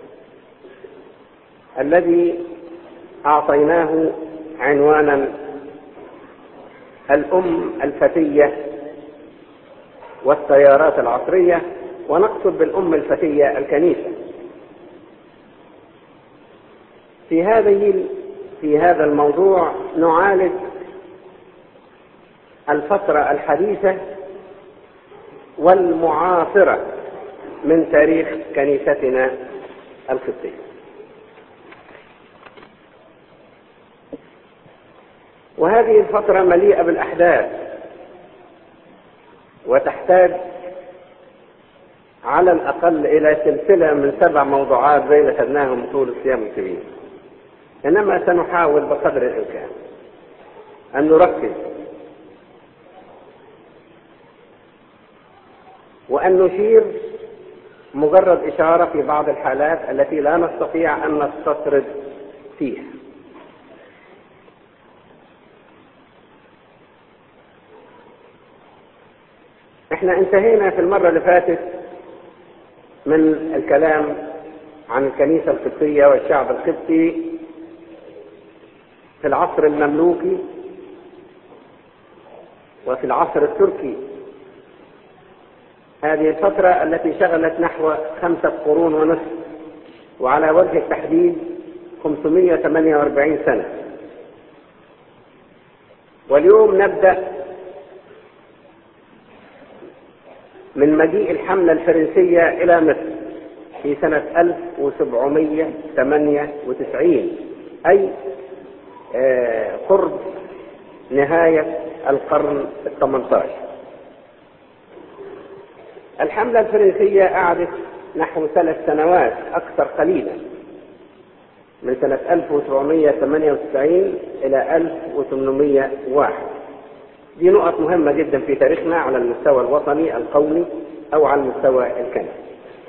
الذي اعطيناه عنوانا الام الفتية والتيارات العصرية ونقصد بالأم الفتية الكنيسة في هذه في هذا الموضوع نعالج الفترة الحديثة والمعاصرة من تاريخ كنيستنا القبطية وهذه الفترة مليئة بالأحداث وتحتاج على الأقل إلى سلسلة من سبع موضوعات زي اللي خدناهم طول الصيام الكبير إنما سنحاول بقدر الإمكان أن نركز وأن نشير مجرد إشارة في بعض الحالات التي لا نستطيع أن نستطرد فيها احنا انتهينا في المرة اللي فاتت من الكلام عن الكنيسة القبطية والشعب القبطي في العصر المملوكي وفي العصر التركي هذه الفترة التي شغلت نحو خمسة قرون ونصف وعلى وجه التحديد 548 سنة واليوم نبدأ من مجيء الحملة الفرنسية إلى مصر في سنة 1798 أي قرب نهاية القرن الثمنتاشر الحملة الفرنسية قعدت نحو ثلاث سنوات أكثر قليلا من سنة 1798 إلى 1801 دي نقط مهمة جدا في تاريخنا على المستوى الوطني القومي أو على المستوى الكنسي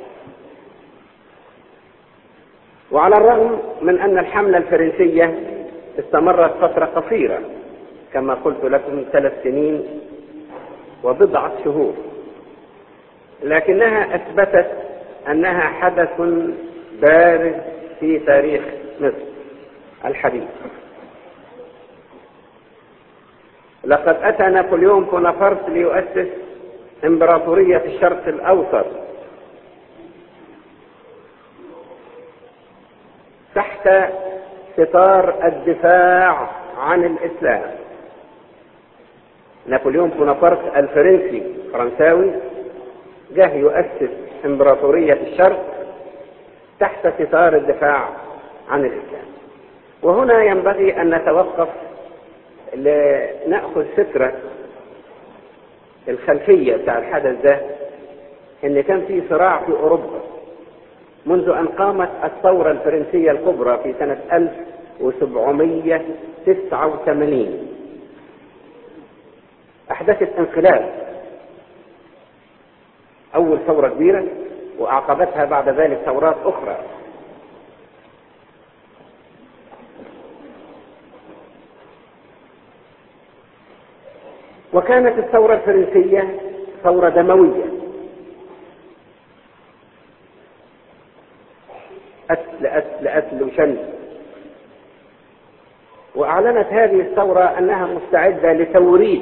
وعلى الرغم من أن الحملة الفرنسية استمرت فترة قصيرة كما قلت لكم ثلاث سنين وبضعة شهور لكنها أثبتت أنها حدث بارز في تاريخ مصر الحديث لقد أتى نابليون بونابرت ليؤسس امبراطورية في الشرق الأوسط تحت ستار الدفاع عن الإسلام نابليون بونابرت الفرنسي فرنساوي جه يؤسس امبراطورية في الشرق تحت ستار الدفاع عن الإسلام وهنا ينبغي أن نتوقف لنأخذ فكرة الخلفية بتاع الحدث ده إن كان في صراع في أوروبا منذ أن قامت الثورة الفرنسية الكبرى في سنة 1789 أحدثت انقلاب أول ثورة كبيرة وأعقبتها بعد ذلك ثورات أخرى وكانت الثورة الفرنسية ثورة دموية أتل أتل أتل وشن وأعلنت هذه الثورة أنها مستعدة لتوريد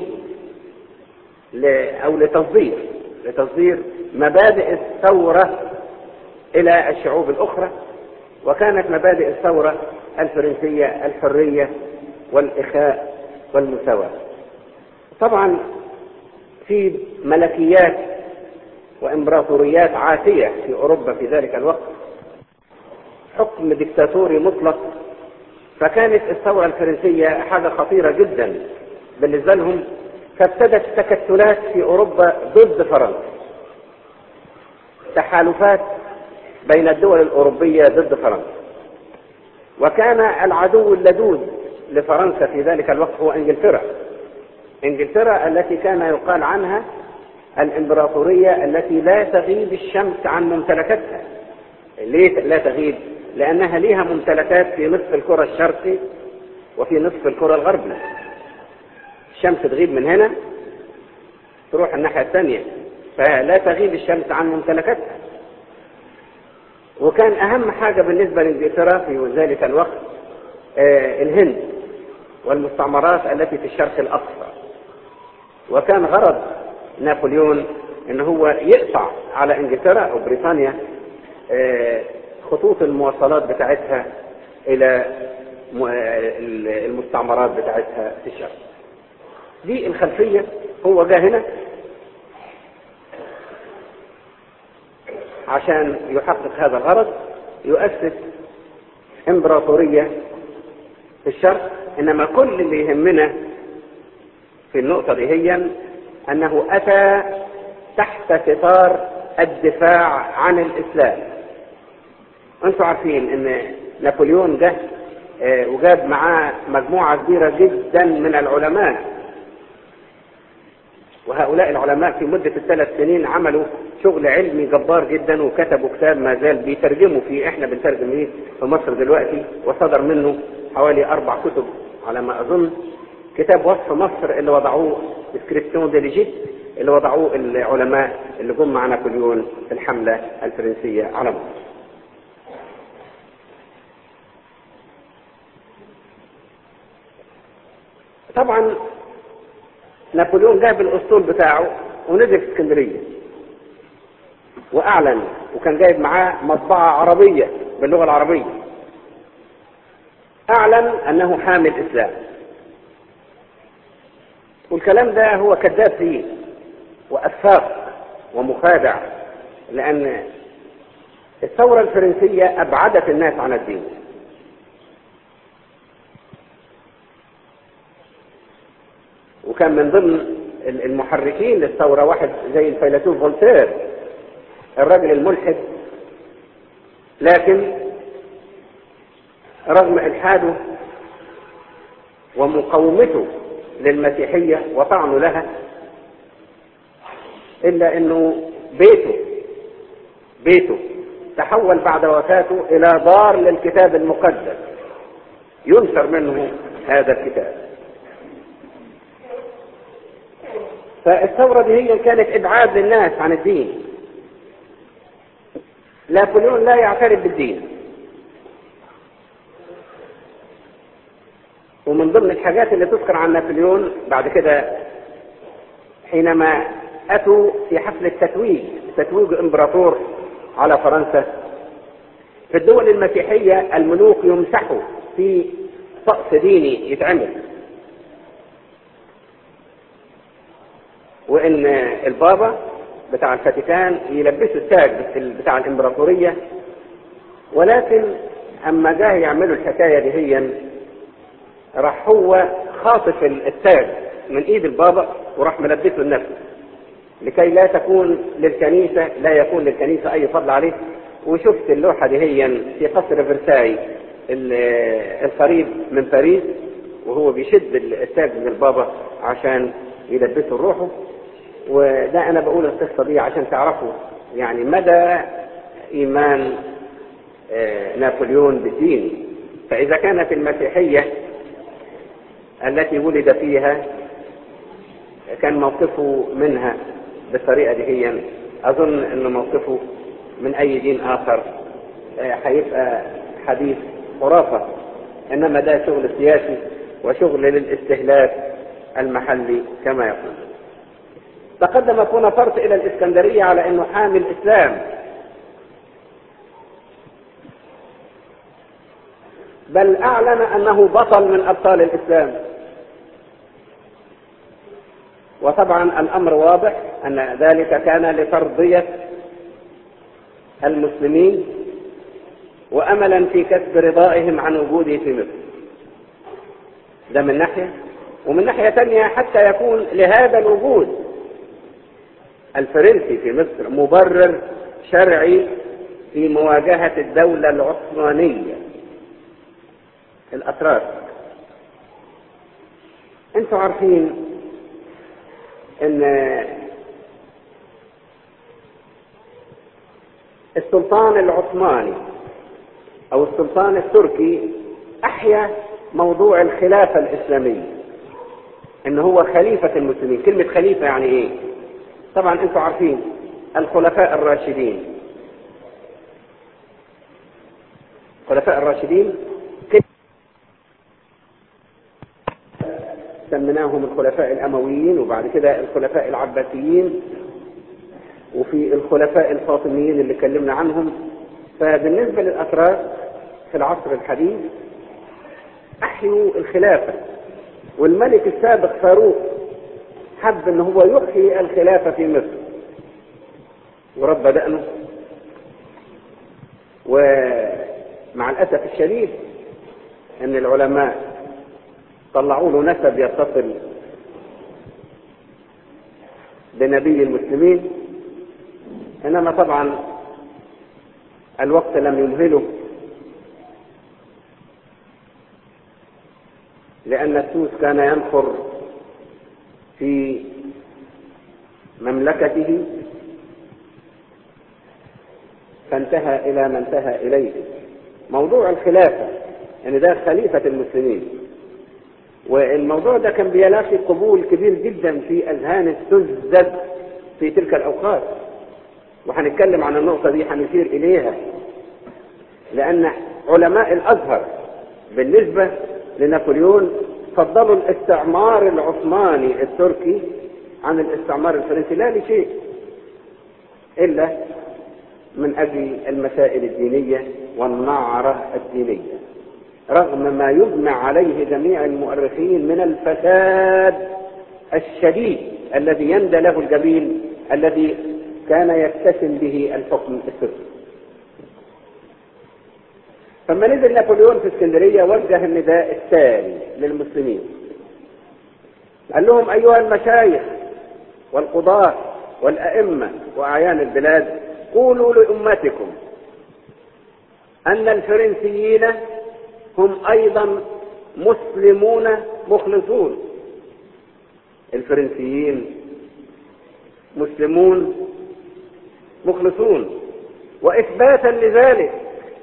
أو لتصدير لتصدير مبادئ الثورة إلى الشعوب الأخرى وكانت مبادئ الثورة الفرنسية الحرية والإخاء والمساواة طبعا في ملكيات وامبراطوريات عاتية في أوروبا في ذلك الوقت حكم ديكتاتوري مطلق فكانت الثورة الفرنسية حاجة خطيرة جدا بالنسبة لهم فابتدت تكتلات في أوروبا ضد فرنسا تحالفات بين الدول الأوروبية ضد فرنسا وكان العدو اللدود لفرنسا في ذلك الوقت هو انجلترا انجلترا التي كان يقال عنها الامبراطورية التي لا تغيب الشمس عن ممتلكاتها ليه لا تغيب لأنها ليها ممتلكات في نصف الكرة الشرقي وفي نصف الكرة الغربي الشمس تغيب من هنا تروح الناحية الثانية فلا تغيب الشمس عن ممتلكاتها وكان أهم حاجة بالنسبة لإنجلترا في ذلك الوقت آه الهند والمستعمرات التي في الشرق الأقصى وكان غرض نابليون ان هو يقطع على انجلترا او بريطانيا آه خطوط المواصلات بتاعتها الى المستعمرات بتاعتها في الشرق دي الخلفية هو جاء هنا عشان يحقق هذا الغرض يؤسس امبراطورية في الشرق انما كل اللي يهمنا في النقطة دي هي انه اتى تحت ستار الدفاع عن الاسلام انتم عارفين ان نابليون جه وجاب معاه مجموعة كبيرة جدا من العلماء وهؤلاء العلماء في مدة الثلاث سنين عملوا شغل علمي جبار جدا وكتبوا كتاب ما زال بيترجموا فيه احنا بنترجم ايه في مصر دلوقتي وصدر منه حوالي اربع كتب على ما اظن كتاب وصف مصر اللي وضعوه ديسكريبسيون ديليجيت اللي وضعوه العلماء اللي جم مع نابليون في الحملة الفرنسية على مصر طبعا نابليون جاب الاسطول بتاعه ونزل في اسكندريه واعلن وكان جايب معاه مطبعه عربيه باللغه العربيه اعلن انه حامل اسلام والكلام ده هو كذاب فيه وافاق ومخادع لان الثوره الفرنسيه ابعدت الناس عن الدين وكان من ضمن المحركين للثورة واحد زي الفيلسوف فولتير الرجل الملحد لكن رغم إلحاده ومقاومته للمسيحية وطعنه لها إلا أنه بيته بيته تحول بعد وفاته إلى دار للكتاب المقدس ينشر منه هذا الكتاب فالثورة دي هي كانت إبعاد للناس عن الدين نابليون لا يعترف بالدين ومن ضمن الحاجات اللي تذكر عن نابليون بعد كده حينما أتوا في حفل التتويج تتويج إمبراطور على فرنسا في الدول المسيحية الملوك يمسحوا في طقس ديني يتعمل وإن البابا بتاع الفاتيكان يلبسوا التاج بتاع الإمبراطورية ولكن أما جاه يعملوا الحكاية دي هي راح هو خاطف التاج من ايد البابا وراح ملبسه لنفسه لكي لا تكون للكنيسة لا يكون للكنيسة أي فضل عليه وشفت اللوحة دي هي في قصر فرساي القريب من باريس وهو بيشد التاج من البابا عشان يلبسه لروحه وده أنا بقول القصة دي عشان تعرفوا يعني مدى إيمان نابليون بالدين فإذا كانت المسيحية التي ولد فيها كان موقفه منها بالطريقة دي هي أظن أن موقفه من أي دين آخر هيبقى حديث خرافة إنما ده شغل سياسي وشغل للاستهلاك المحلي كما يقول تقدم بونابرت إلى الإسكندرية على أنه حامي الإسلام بل أعلن أنه بطل من أبطال الإسلام وطبعا الأمر واضح أن ذلك كان لترضية المسلمين وأملا في كسب رضائهم عن وجوده في مصر ده من ناحية ومن ناحية تانية حتى يكون لهذا الوجود الفرنسي في مصر مبرر شرعي في مواجهة الدولة العثمانية الأتراك انتوا عارفين ان السلطان العثماني او السلطان التركي احيا موضوع الخلافة الاسلامية ان هو خليفة المسلمين كلمة خليفة يعني ايه طبعا انتوا عارفين الخلفاء الراشدين الخلفاء الراشدين سميناهم الخلفاء الأمويين وبعد كده الخلفاء العباسيين وفي الخلفاء الفاطميين اللي اتكلمنا عنهم فبالنسبة للأتراك في العصر الحديث أحيوا الخلافة والملك السابق فاروق حب ان هو يحيي الخلافة في مصر ورب دقنه ومع الأسف الشديد ان العلماء طلعوا له نسب يتصل بنبي المسلمين انما طبعا الوقت لم يمهله لان السوس كان ينخر في مملكته فانتهى الى ما انتهى اليه موضوع الخلافه ان ده خليفه المسلمين والموضوع ده كان بيلاقي قبول كبير جدا في اذهان السذج في تلك الاوقات وهنتكلم عن النقطه دي هنشير اليها لان علماء الازهر بالنسبه لنابليون فضلوا الاستعمار العثماني التركي عن الاستعمار الفرنسي لا لشيء الا من اجل المسائل الدينيه والنعره الدينيه رغم ما يجمع عليه جميع المؤرخين من الفساد الشديد الذي يندى له الجبين الذي كان يتسم به الحكم التركي فلما نزل نابليون في اسكندرية وجه النداء التالي للمسلمين قال لهم أيها المشايخ والقضاة والأئمة وأعيان البلاد قولوا لأمتكم أن الفرنسيين هم أيضا مسلمون مخلصون الفرنسيين مسلمون مخلصون وإثباتا لذلك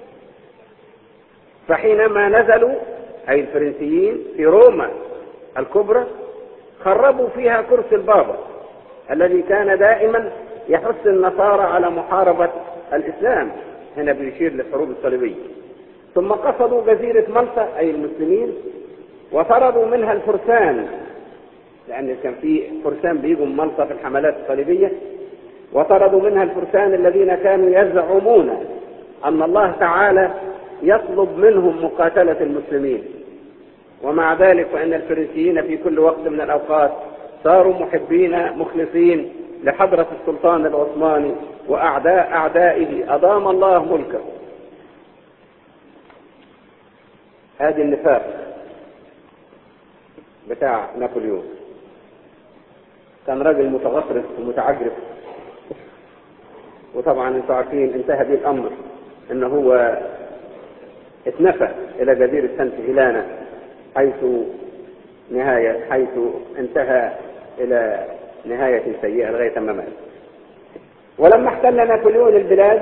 فحينما نزلوا أي الفرنسيين في روما الكبرى خربوا فيها كرسي البابا الذي كان دائما يحث النصارى على محاربة الإسلام هنا بيشير للحروب الصليبية ثم قصدوا جزيرة مالطا أي المسلمين وطردوا منها الفرسان لأن كان في فرسان بيجوا من مالطا في الحملات الصليبية وطردوا منها الفرسان الذين كانوا يزعمون أن الله تعالى يطلب منهم مقاتلة المسلمين ومع ذلك فإن الفرنسيين في كل وقت من الأوقات صاروا محبين مخلصين لحضرة السلطان العثماني وأعداء أعدائه أضام الله ملكه هذه النفاق بتاع نابليون كان راجل متغطرس ومتعجرف وطبعا انتم عارفين انتهى به الامر ان هو اتنفى الى جزيرة سانت هيلانا حيث نهاية حيث انتهى الى نهاية سيئة لغاية ما مات ولما احتل نابليون البلاد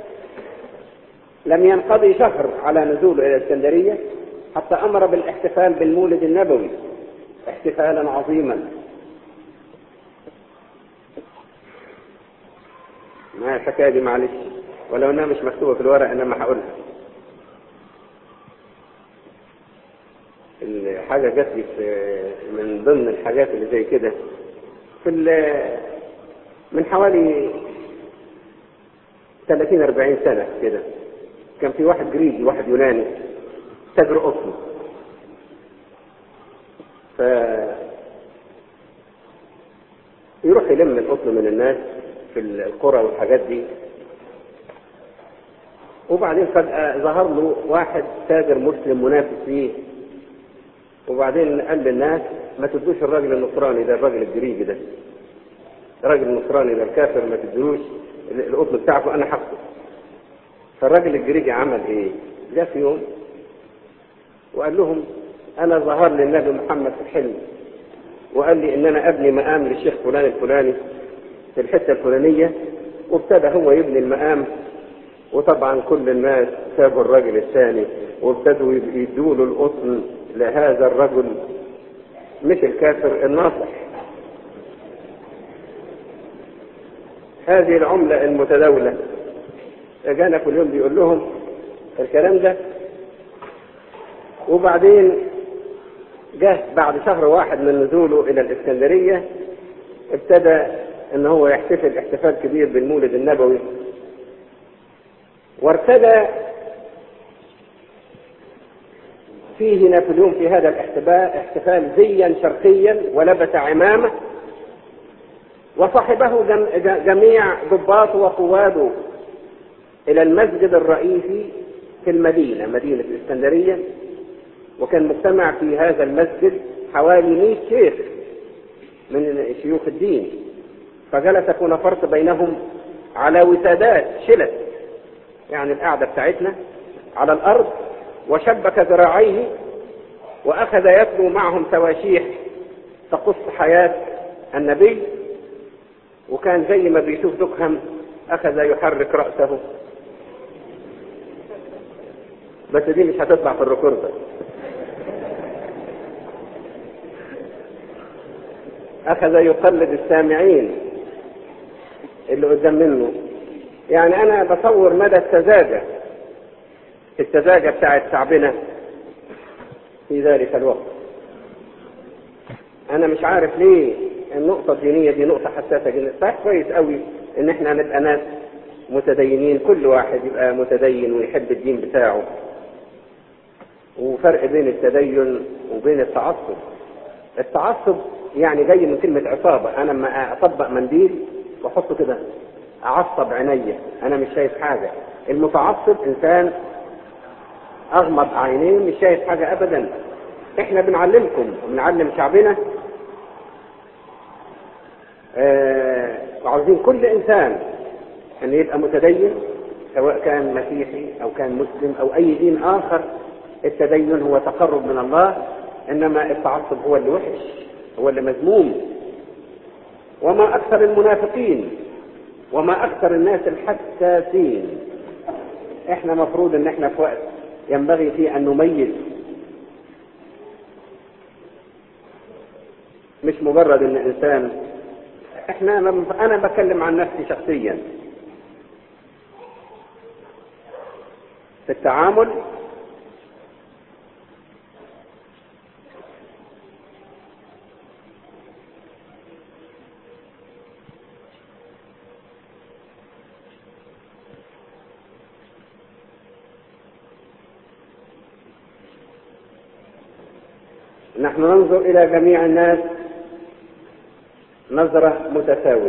لم ينقضي شهر على نزوله الى الاسكندرية حتى امر بالاحتفال بالمولد النبوي احتفالا عظيما ما الحكايه دي معلش ولو انها مش مكتوبه في الورق انما هقولها الحاجه جات لي من ضمن الحاجات اللي زي كده في من حوالي 30 40 سنه كده كان في واحد جريجي واحد يوناني تاجر قطن ف يروح يلم القطن من الناس في القرى والحاجات دي وبعدين فجأة ظهر له واحد تاجر مسلم منافس ليه وبعدين قال للناس ما تدوش الراجل النصراني ده الراجل الجريجي ده الراجل النصراني ده الكافر ما تدوش القطن بتاعكم انا حقه فالراجل الجريجي عمل ايه؟ جاء في يوم وقال لهم انا ظهر لي النبي محمد في الحلم وقال لي ان انا ابني مقام للشيخ فلان الفلاني في الحته الفلانيه وابتدى هو يبني المقام وطبعا كل الناس سابوا الرجل الثاني وابتدوا يدوا له القطن لهذا الرجل مش الكافر الناصح هذه العملة المتداولة جانا كل يوم بيقول لهم الكلام ده وبعدين جه بعد شهر واحد من نزوله الى الاسكندرية ابتدى ان هو يحتفل احتفال كبير بالمولد النبوي وارتدى فيه نابليون في هذا الاحتفال احتفال زيا شرقيا ولبس عمامه وصحبه جميع ضباطه وقواده الى المسجد الرئيسي في المدينه مدينه الاسكندريه وكان مجتمع في هذا المسجد حوالي 100 شيخ من شيوخ الدين فجلس بونابرت بينهم على وسادات شلت يعني القعدة بتاعتنا على الأرض وشبك ذراعيه وأخذ يتلو معهم تواشيح تقص حياة النبي وكان زي ما بيشوف دكهم أخذ يحرك رأسه بس دي مش هتطلع في الريكوردر أخذ يقلد السامعين اللي قدام منه يعني أنا بصور مدى السذاجة السذاجة بتاعت شعبنا في ذلك الوقت أنا مش عارف ليه النقطة الدينية دي نقطة حساسة جدا صحيح كويس قوي إن إحنا نبقى ناس متدينين كل واحد يبقى متدين ويحب الدين بتاعه وفرق بين التدين وبين التعصب التعصب يعني جاي من كلمة عصابة أنا لما أطبق منديل وأحطه كده أعصب عينيا أنا مش شايف حاجة المتعصب إنسان أغمض عينيه مش شايف حاجة أبدا إحنا بنعلمكم وبنعلم شعبنا آه وعاوزين كل إنسان أن يبقى متدين سواء كان مسيحي أو كان مسلم أو أي دين آخر التدين هو تقرب من الله إنما التعصب هو اللي وحش هو اللي مذموم وما أكثر المنافقين وما أكثر الناس الحساسين إحنا مفروض إن إحنا في وقت ينبغي فيه أن نميز مش مجرد إن إنسان إحنا أنا بكلم عن نفسي شخصيا في التعامل نحن ننظر إلى جميع الناس نظرة متساوية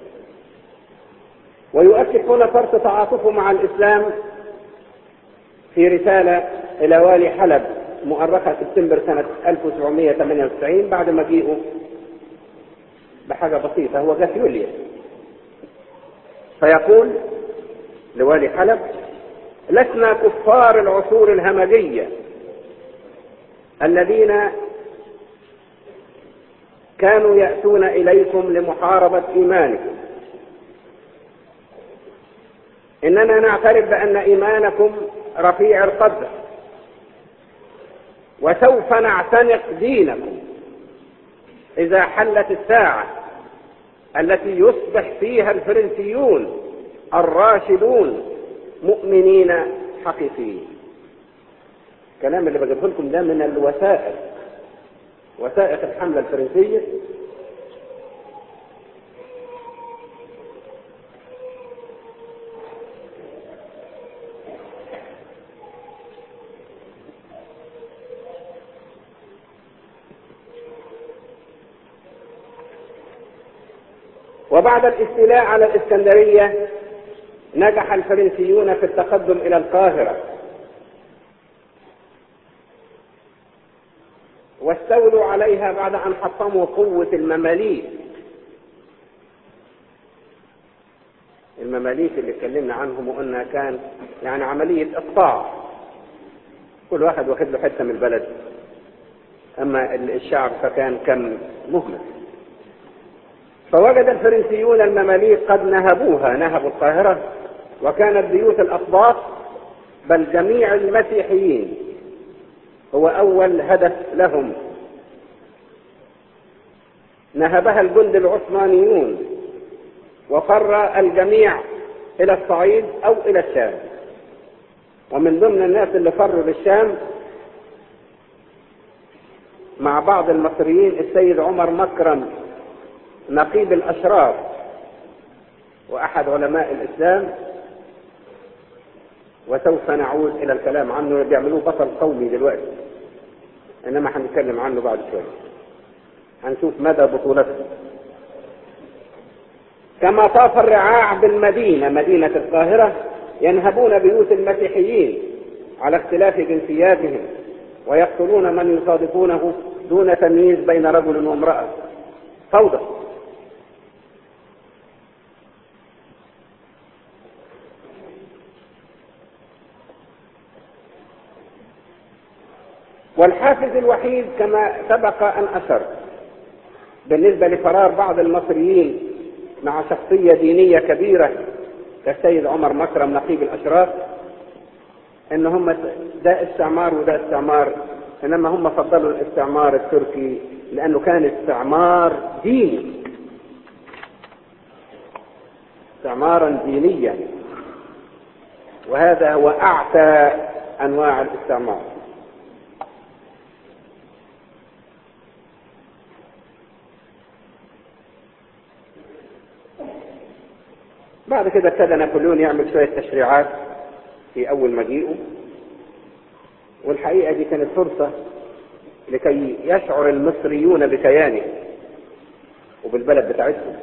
ويؤكد هنا فرط تعاطفه مع الإسلام في رسالة إلى والي حلب مؤرخة سبتمبر سنة 1798 بعد مجيئه بحاجة بسيطة هو جه يوليا فيقول لوالي حلب لسنا كفار العصور الهمجية الذين كانوا يأتون إليكم لمحاربة إيمانكم إننا نعترف بأن إيمانكم رفيع القدر وسوف نعتنق دينكم إذا حلت الساعة التي يصبح فيها الفرنسيون الراشدون مؤمنين حقيقيين الكلام اللي بجيبه لكم ده من الوثائق وثائق الحملة الفرنسية وبعد الاستيلاء على الإسكندرية نجح الفرنسيون في التقدم إلى القاهرة واستولوا عليها بعد أن حطموا قوة المماليك المماليك اللي اتكلمنا عنهم وقلنا كان يعني عملية إقطاع كل واحد واخد له حتة من البلد أما الشعب فكان كم مهمل فوجد الفرنسيون المماليك قد نهبوها نهبوا القاهرة وكانت بيوت الأقباط بل جميع المسيحيين هو أول هدف لهم نهبها الجند العثمانيون وفر الجميع إلى الصعيد أو إلى الشام ومن ضمن الناس اللي فروا للشام مع بعض المصريين السيد عمر مكرم نقيب الأشراف وأحد علماء الإسلام وسوف نعود إلى الكلام عنه بيعملوه بطل قومي دلوقتي إنما هنتكلم عنه بعد شوية هنشوف مدى بطولته كما طاف الرعاع بالمدينة مدينة القاهرة ينهبون بيوت المسيحيين على اختلاف جنسياتهم ويقتلون من يصادفونه دون تمييز بين رجل وامرأة فوضى والحافز الوحيد كما سبق أن أشر بالنسبة لفرار بعض المصريين مع شخصية دينية كبيرة كالسيد عمر مكرم نقيب الأشراف إن هم ده استعمار وده استعمار إنما هم فضلوا الاستعمار التركي لأنه كان استعمار ديني استعمارا دينيا وهذا هو أعتى أنواع الاستعمار بعد كده ابتدى نابليون يعمل شوية تشريعات في أول مجيئه والحقيقة دي كانت فرصة لكي يشعر المصريون بكيانه وبالبلد بتاعتهم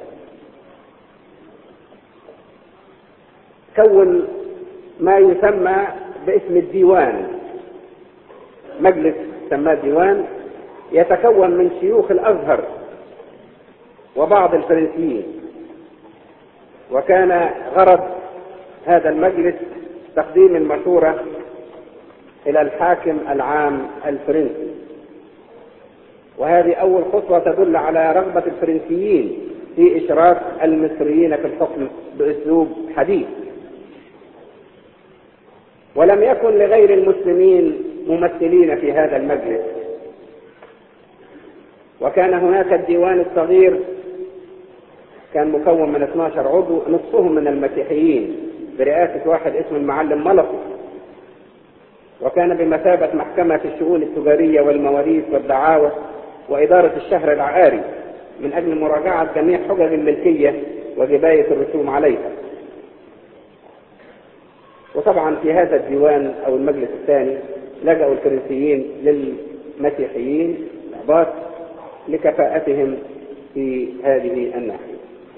كون ما يسمى باسم الديوان مجلس سماه ديوان يتكون من شيوخ الأزهر وبعض الفرنسيين وكان غرض هذا المجلس تقديم المشورة إلى الحاكم العام الفرنسي وهذه أول خطوة تدل على رغبة الفرنسيين في إشراك المصريين في الحكم بأسلوب حديث ولم يكن لغير المسلمين ممثلين في هذا المجلس وكان هناك الديوان الصغير كان مكون من 12 عضو نصفهم من المسيحيين برئاسة واحد اسمه المعلم ملقي وكان بمثابة محكمة في الشؤون التجارية والمواريث والدعاوى وإدارة الشهر العقاري من أجل مراجعة جميع حجج الملكية وجباية الرسوم عليها وطبعا في هذا الديوان أو المجلس الثاني لجأوا الفرنسيين للمسيحيين الأقباط لكفاءتهم في هذه الناحية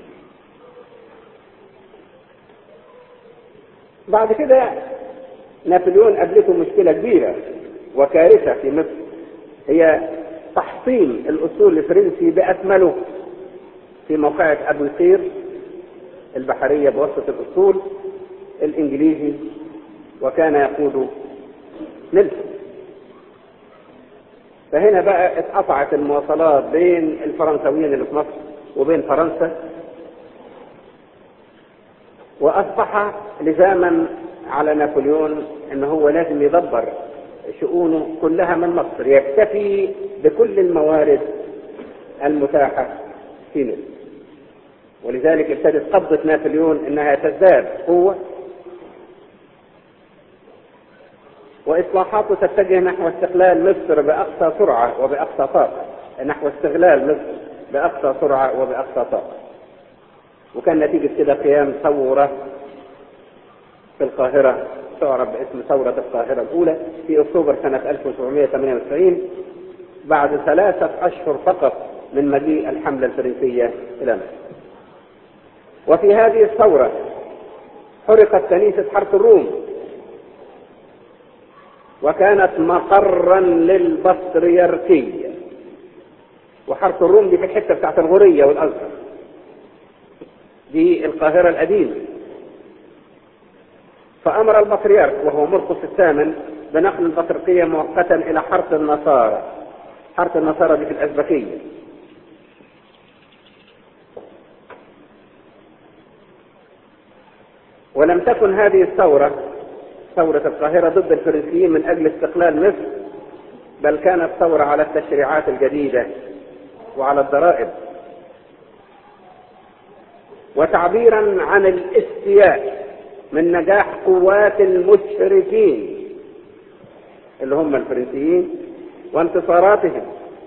بعد كده نابليون قابلته مشكلة كبيرة وكارثة في مصر هي تحصيل الأصول الفرنسي بأكمله في موقعة أبو القير البحرية بواسطة الأصول الإنجليزي وكان يقود نيلسون فهنا بقى اتقطعت المواصلات بين الفرنساويين اللي في مصر وبين فرنسا واصبح لزاما على نابليون ان هو لازم يدبر شؤونه كلها من مصر يكتفي بكل الموارد المتاحه في مصر ولذلك ابتدت قبضه نابليون انها تزداد قوه واصلاحاته تتجه نحو استقلال مصر باقصى سرعه وباقصى طاقه نحو استغلال مصر باقصى سرعه وباقصى طاقه وكان نتيجه كده قيام ثوره في القاهره تعرف باسم ثوره القاهره الاولى في اكتوبر سنه 1798 بعد ثلاثه اشهر فقط من مجيء الحمله الفرنسيه الى مصر وفي هذه الثوره حرقت كنيسه حرس الروم وكانت مقرا للبطريركية وحرس الروم دي في الحتة بتاعت الغورية والأزهر دي القاهرة القديمة فأمر البطريرك وهو مرقس الثامن بنقل البطريركية مؤقتا إلى حرس النصارى حرس النصارى دي في الأزبكية ولم تكن هذه الثورة ثورة القاهرة ضد الفرنسيين من أجل استقلال مصر بل كانت ثورة على التشريعات الجديدة وعلى الضرائب وتعبيرا عن الاستياء من نجاح قوات المشركين اللي هم الفرنسيين وانتصاراتهم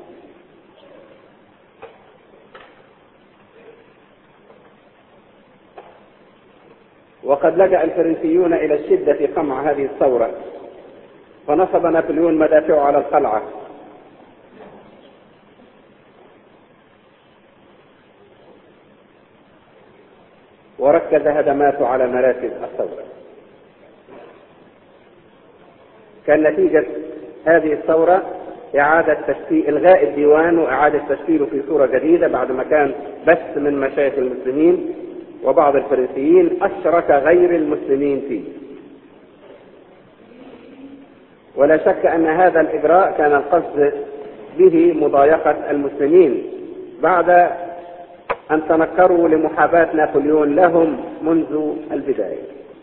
وقد لجأ الفرنسيون إلى الشدة في قمع هذه الثورة فنصب نابليون مدافعه على القلعة وركز هدماته على مراكز الثورة كان نتيجة هذه الثورة إعادة تشكيل إلغاء الديوان وإعادة تشكيله في صورة جديدة بعد ما كان بس من مشايخ المسلمين وبعض الفرنسيين أشرك غير المسلمين فيه ولا شك أن هذا الإجراء كان القصد به مضايقة المسلمين بعد أن تنكروا لمحاباة نابليون لهم منذ البداية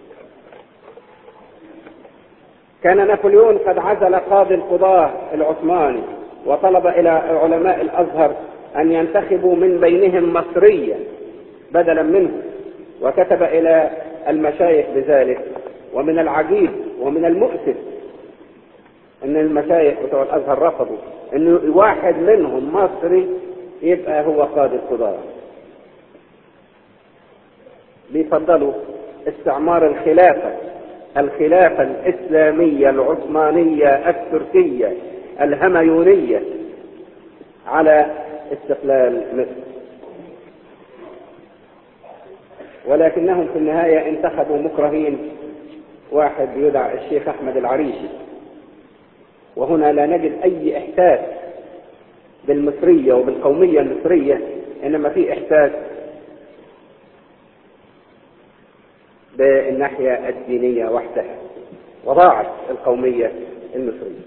كان نابليون قد عزل قاضي القضاة العثماني وطلب إلى علماء الأزهر أن ينتخبوا من بينهم مصريا بدلا منه وكتب إلى المشايخ بذلك ومن العجيب ومن المؤسف أن المشايخ بتوع الأزهر رفضوا أن واحد منهم مصري يبقى هو قاضي القضاة بيفضلوا استعمار الخلافة الخلافة الإسلامية العثمانية التركية الهميونية على استقلال مصر ولكنهم في النهاية انتخبوا مكرهين واحد يدعى الشيخ أحمد العريشي وهنا لا نجد أي إحساس بالمصرية وبالقومية المصرية إنما في إحساس بالناحية الدينية وحدها وضاعت القومية المصرية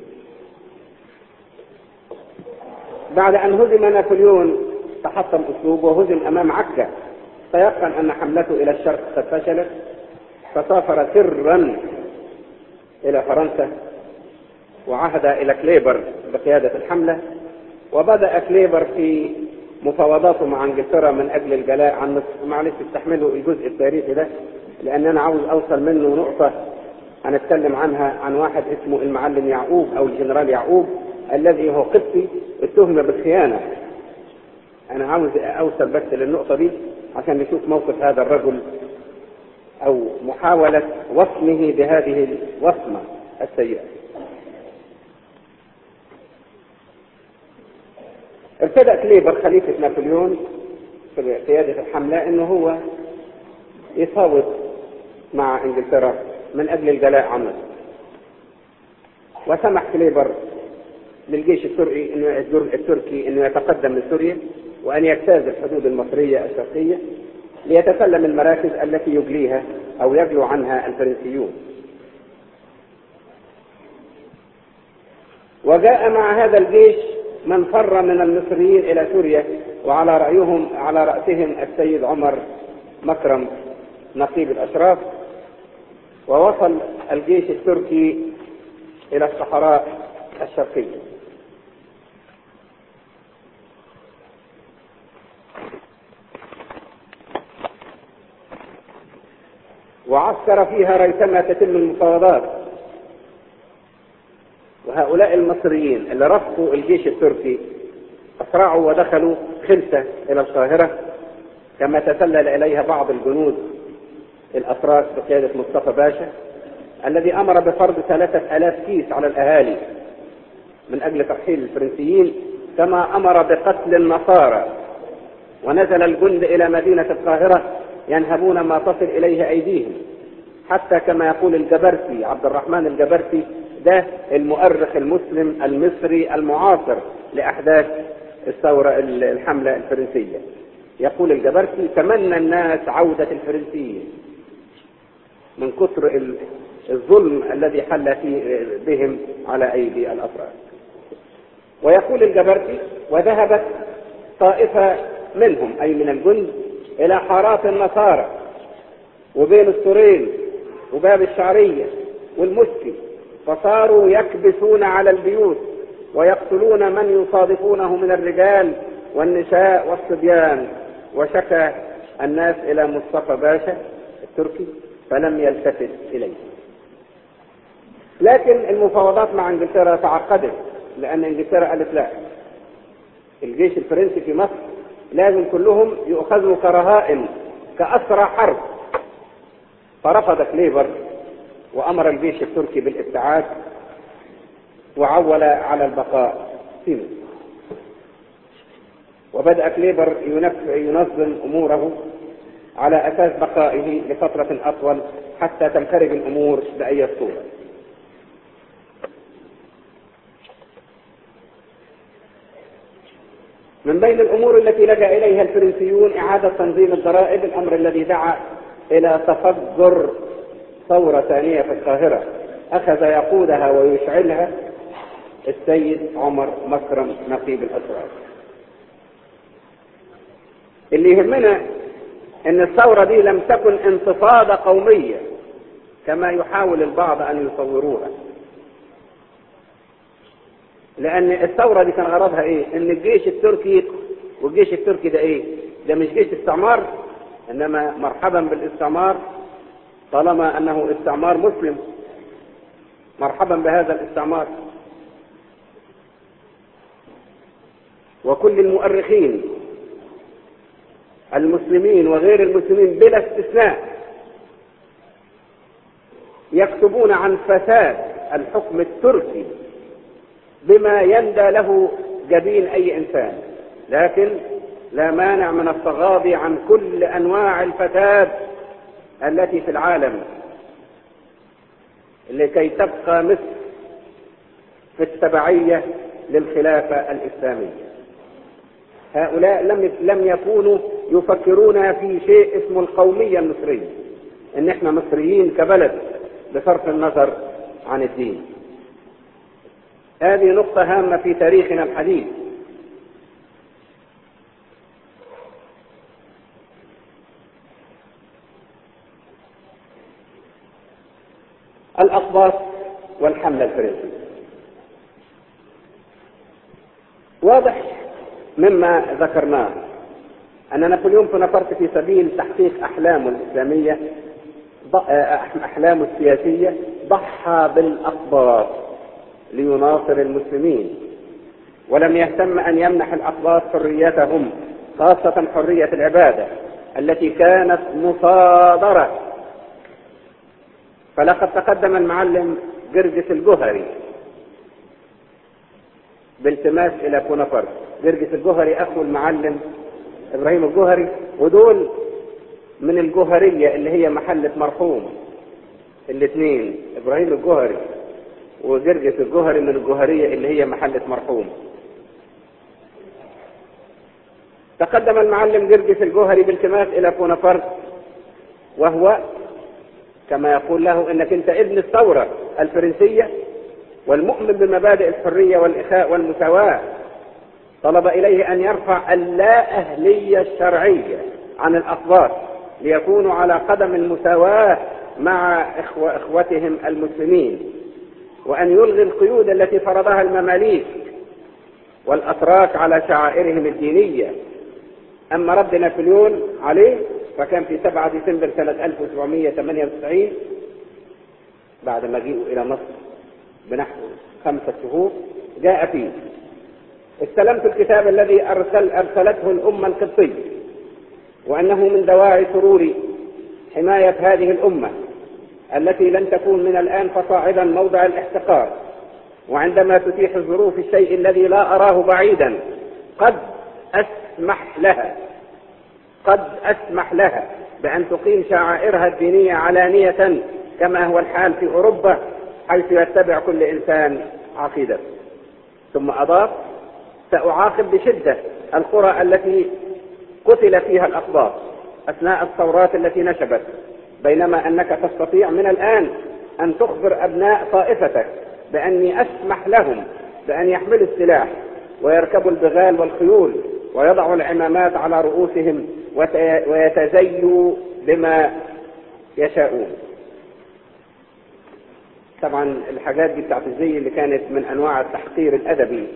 بعد أن هزم نابليون تحطم أسلوبه وهزم أمام عكا تيقن أن حملته إلى الشرق قد فشلت فسافر سرا إلى فرنسا وعهد إلى كليبر بقيادة الحملة وبدأ كليبر في مفاوضاته مع انجلترا من اجل الجلاء عن مصر معلش استحملوا الجزء التاريخي ده لان انا عاوز اوصل منه نقطه هنتكلم عنها عن واحد اسمه المعلم يعقوب او الجنرال يعقوب الذي هو قبطي اتهم بالخيانه انا عاوز اوصل بس للنقطه دي عشان نشوف موقف هذا الرجل او محاوله وصمه بهذه الوصمه السيئه ابتدأ كليبر خليفة نابليون في قيادة الحملة انه هو يفاوض مع انجلترا من اجل الجلاء عن مصر وسمح كليبر للجيش التركي انه التركي انه يتقدم من سوريا وان يجتاز الحدود المصريه الشرقيه ليتسلم المراكز التي يجليها او يجلو عنها الفرنسيون. وجاء مع هذا الجيش من فر من المصريين الى سوريا وعلى رايهم على راسهم السيد عمر مكرم نقيب الاشراف ووصل الجيش التركي الى الصحراء الشرقيه وعسكر فيها ريثما تتم المفاوضات وهؤلاء المصريين اللي رفضوا الجيش التركي أسرعوا ودخلوا خلسة إلى القاهرة كما تسلل إليها بعض الجنود الأتراك بقيادة مصطفى باشا الذي أمر بفرض ثلاثة ألاف كيس على الأهالي من أجل ترحيل الفرنسيين كما أمر بقتل النصارى ونزل الجند إلى مدينة القاهرة ينهبون ما تصل إليه أيديهم حتى كما يقول الجبرتي عبد الرحمن الجبرتي ده المؤرخ المسلم المصري المعاصر لأحداث الثورة الحملة الفرنسية يقول الجبرتي تمنى الناس عودة الفرنسيين من كثر الظلم الذي حل فيه بهم على أيدي الأفراد ويقول الجبرتي وذهبت طائفة منهم أي من الجند إلى حارات النصارى وبين السورين وباب الشعرية والمسكي فصاروا يكبسون على البيوت ويقتلون من يصادفونه من الرجال والنساء والصبيان وشكى الناس إلى مصطفى باشا التركي فلم يلتفت إليه لكن المفاوضات مع انجلترا تعقدت لأن انجلترا قالت لا الجيش الفرنسي في مصر لازم كلهم يؤخذوا كرهائن كأسرى حرب فرفض كليبر وأمر الجيش التركي بالابتعاد وعول على البقاء في مصر وبدأ كليبر ينظم أموره على أساس بقائه لفترة أطول حتى تنفرج الأمور بأي صورة من بين الأمور التي لجأ إليها الفرنسيون إعادة تنظيم الضرائب الأمر الذي دعا إلى تفجر ثورة ثانية في القاهرة أخذ يقودها ويشعلها السيد عمر مكرم نقيب الأسرار اللي يهمنا ان الثورة دي لم تكن انتفاضة قومية كما يحاول البعض ان يصوروها لان الثورة دي كان غرضها ايه ان الجيش التركي والجيش التركي ده ايه ده مش جيش استعمار انما مرحبا بالاستعمار طالما انه استعمار مسلم مرحبا بهذا الاستعمار وكل المؤرخين المسلمين وغير المسلمين بلا استثناء يكتبون عن فساد الحكم التركي بما يندى له جبين اي انسان لكن لا مانع من التغاضي عن كل انواع الفساد التي في العالم لكي تبقى مصر في التبعيه للخلافه الاسلاميه هؤلاء لم لم يكونوا يفكرون في شيء اسمه القومية المصرية ان احنا مصريين كبلد بصرف النظر عن الدين هذه نقطة هامة في تاريخنا الحديث الأقباط والحملة الفرنسية واضح مما ذكرناه أن نابليون بونابرت في سبيل تحقيق أحلامه الإسلامية أحلامه السياسية ضحى بالأقباط ليناصر المسلمين ولم يهتم أن يمنح الأقباط حريتهم خاصة حرية العبادة التي كانت مصادرة فلقد تقدم المعلم جرجس الجهري بالتماس إلى بونابرت جرجس الجهري أخو المعلم إبراهيم الجهري ودول من الجهرية اللي هي محلة مرحوم الاثنين إبراهيم الجهري وجرجس الجهري من الجهرية اللي هي محلة مرحوم تقدم المعلم جرجس الجوهري بالتماس الى بونابرت وهو كما يقول له انك انت ابن الثورة الفرنسية والمؤمن بمبادئ الحرية والاخاء والمساواة طلب اليه ان يرفع اللا اهلية الشرعية عن الاقباط ليكونوا على قدم المساواة مع إخوة اخوتهم المسلمين وان يلغي القيود التي فرضها المماليك والاتراك على شعائرهم الدينيه أما رد نابليون عليه فكان في 7 ديسمبر سنة 1798 بعد مجيئه إلى مصر بنحو خمسة شهور جاء فيه استلمت الكتاب الذي أرسل أرسلته الأمة القبطية وأنه من دواعي سروري حماية هذه الأمة التي لن تكون من الآن فصاعدا موضع الاحتقار وعندما تتيح الظروف الشيء الذي لا أراه بعيدا قد أسمح لها قد أسمح لها بأن تقيم شعائرها الدينية علانية كما هو الحال في أوروبا حيث يتبع كل إنسان عقيدته ثم أضاف سأعاقب بشدة القرى التي قتل فيها الأقباط أثناء الثورات التي نشبت بينما أنك تستطيع من الآن أن تخبر أبناء طائفتك بأني أسمح لهم بأن يحملوا السلاح ويركبوا البغال والخيول ويضعوا العمامات على رؤوسهم ويتزيوا بما يشاءون طبعا الحاجات دي بتاعت الزي اللي كانت من انواع التحقير الادبي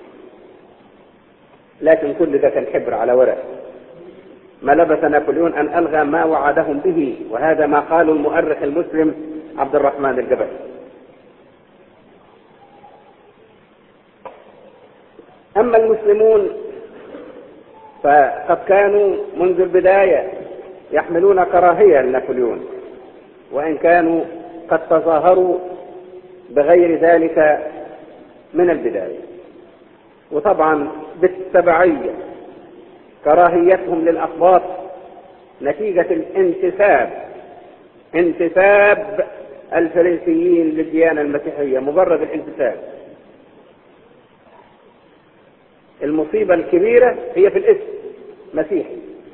لكن كل ده كان حبر على ورق ما لبث نابليون ان الغى ما وعدهم به وهذا ما قاله المؤرخ المسلم عبد الرحمن الجبل اما المسلمون فقد كانوا منذ البداية يحملون كراهية لنابليون وإن كانوا قد تظاهروا بغير ذلك من البداية وطبعا بالتبعية كراهيتهم للأقباط نتيجة الانتساب انتساب الفرنسيين للديانة المسيحية مجرد الانتساب المصيبة الكبيرة هي في الاسم مسيحي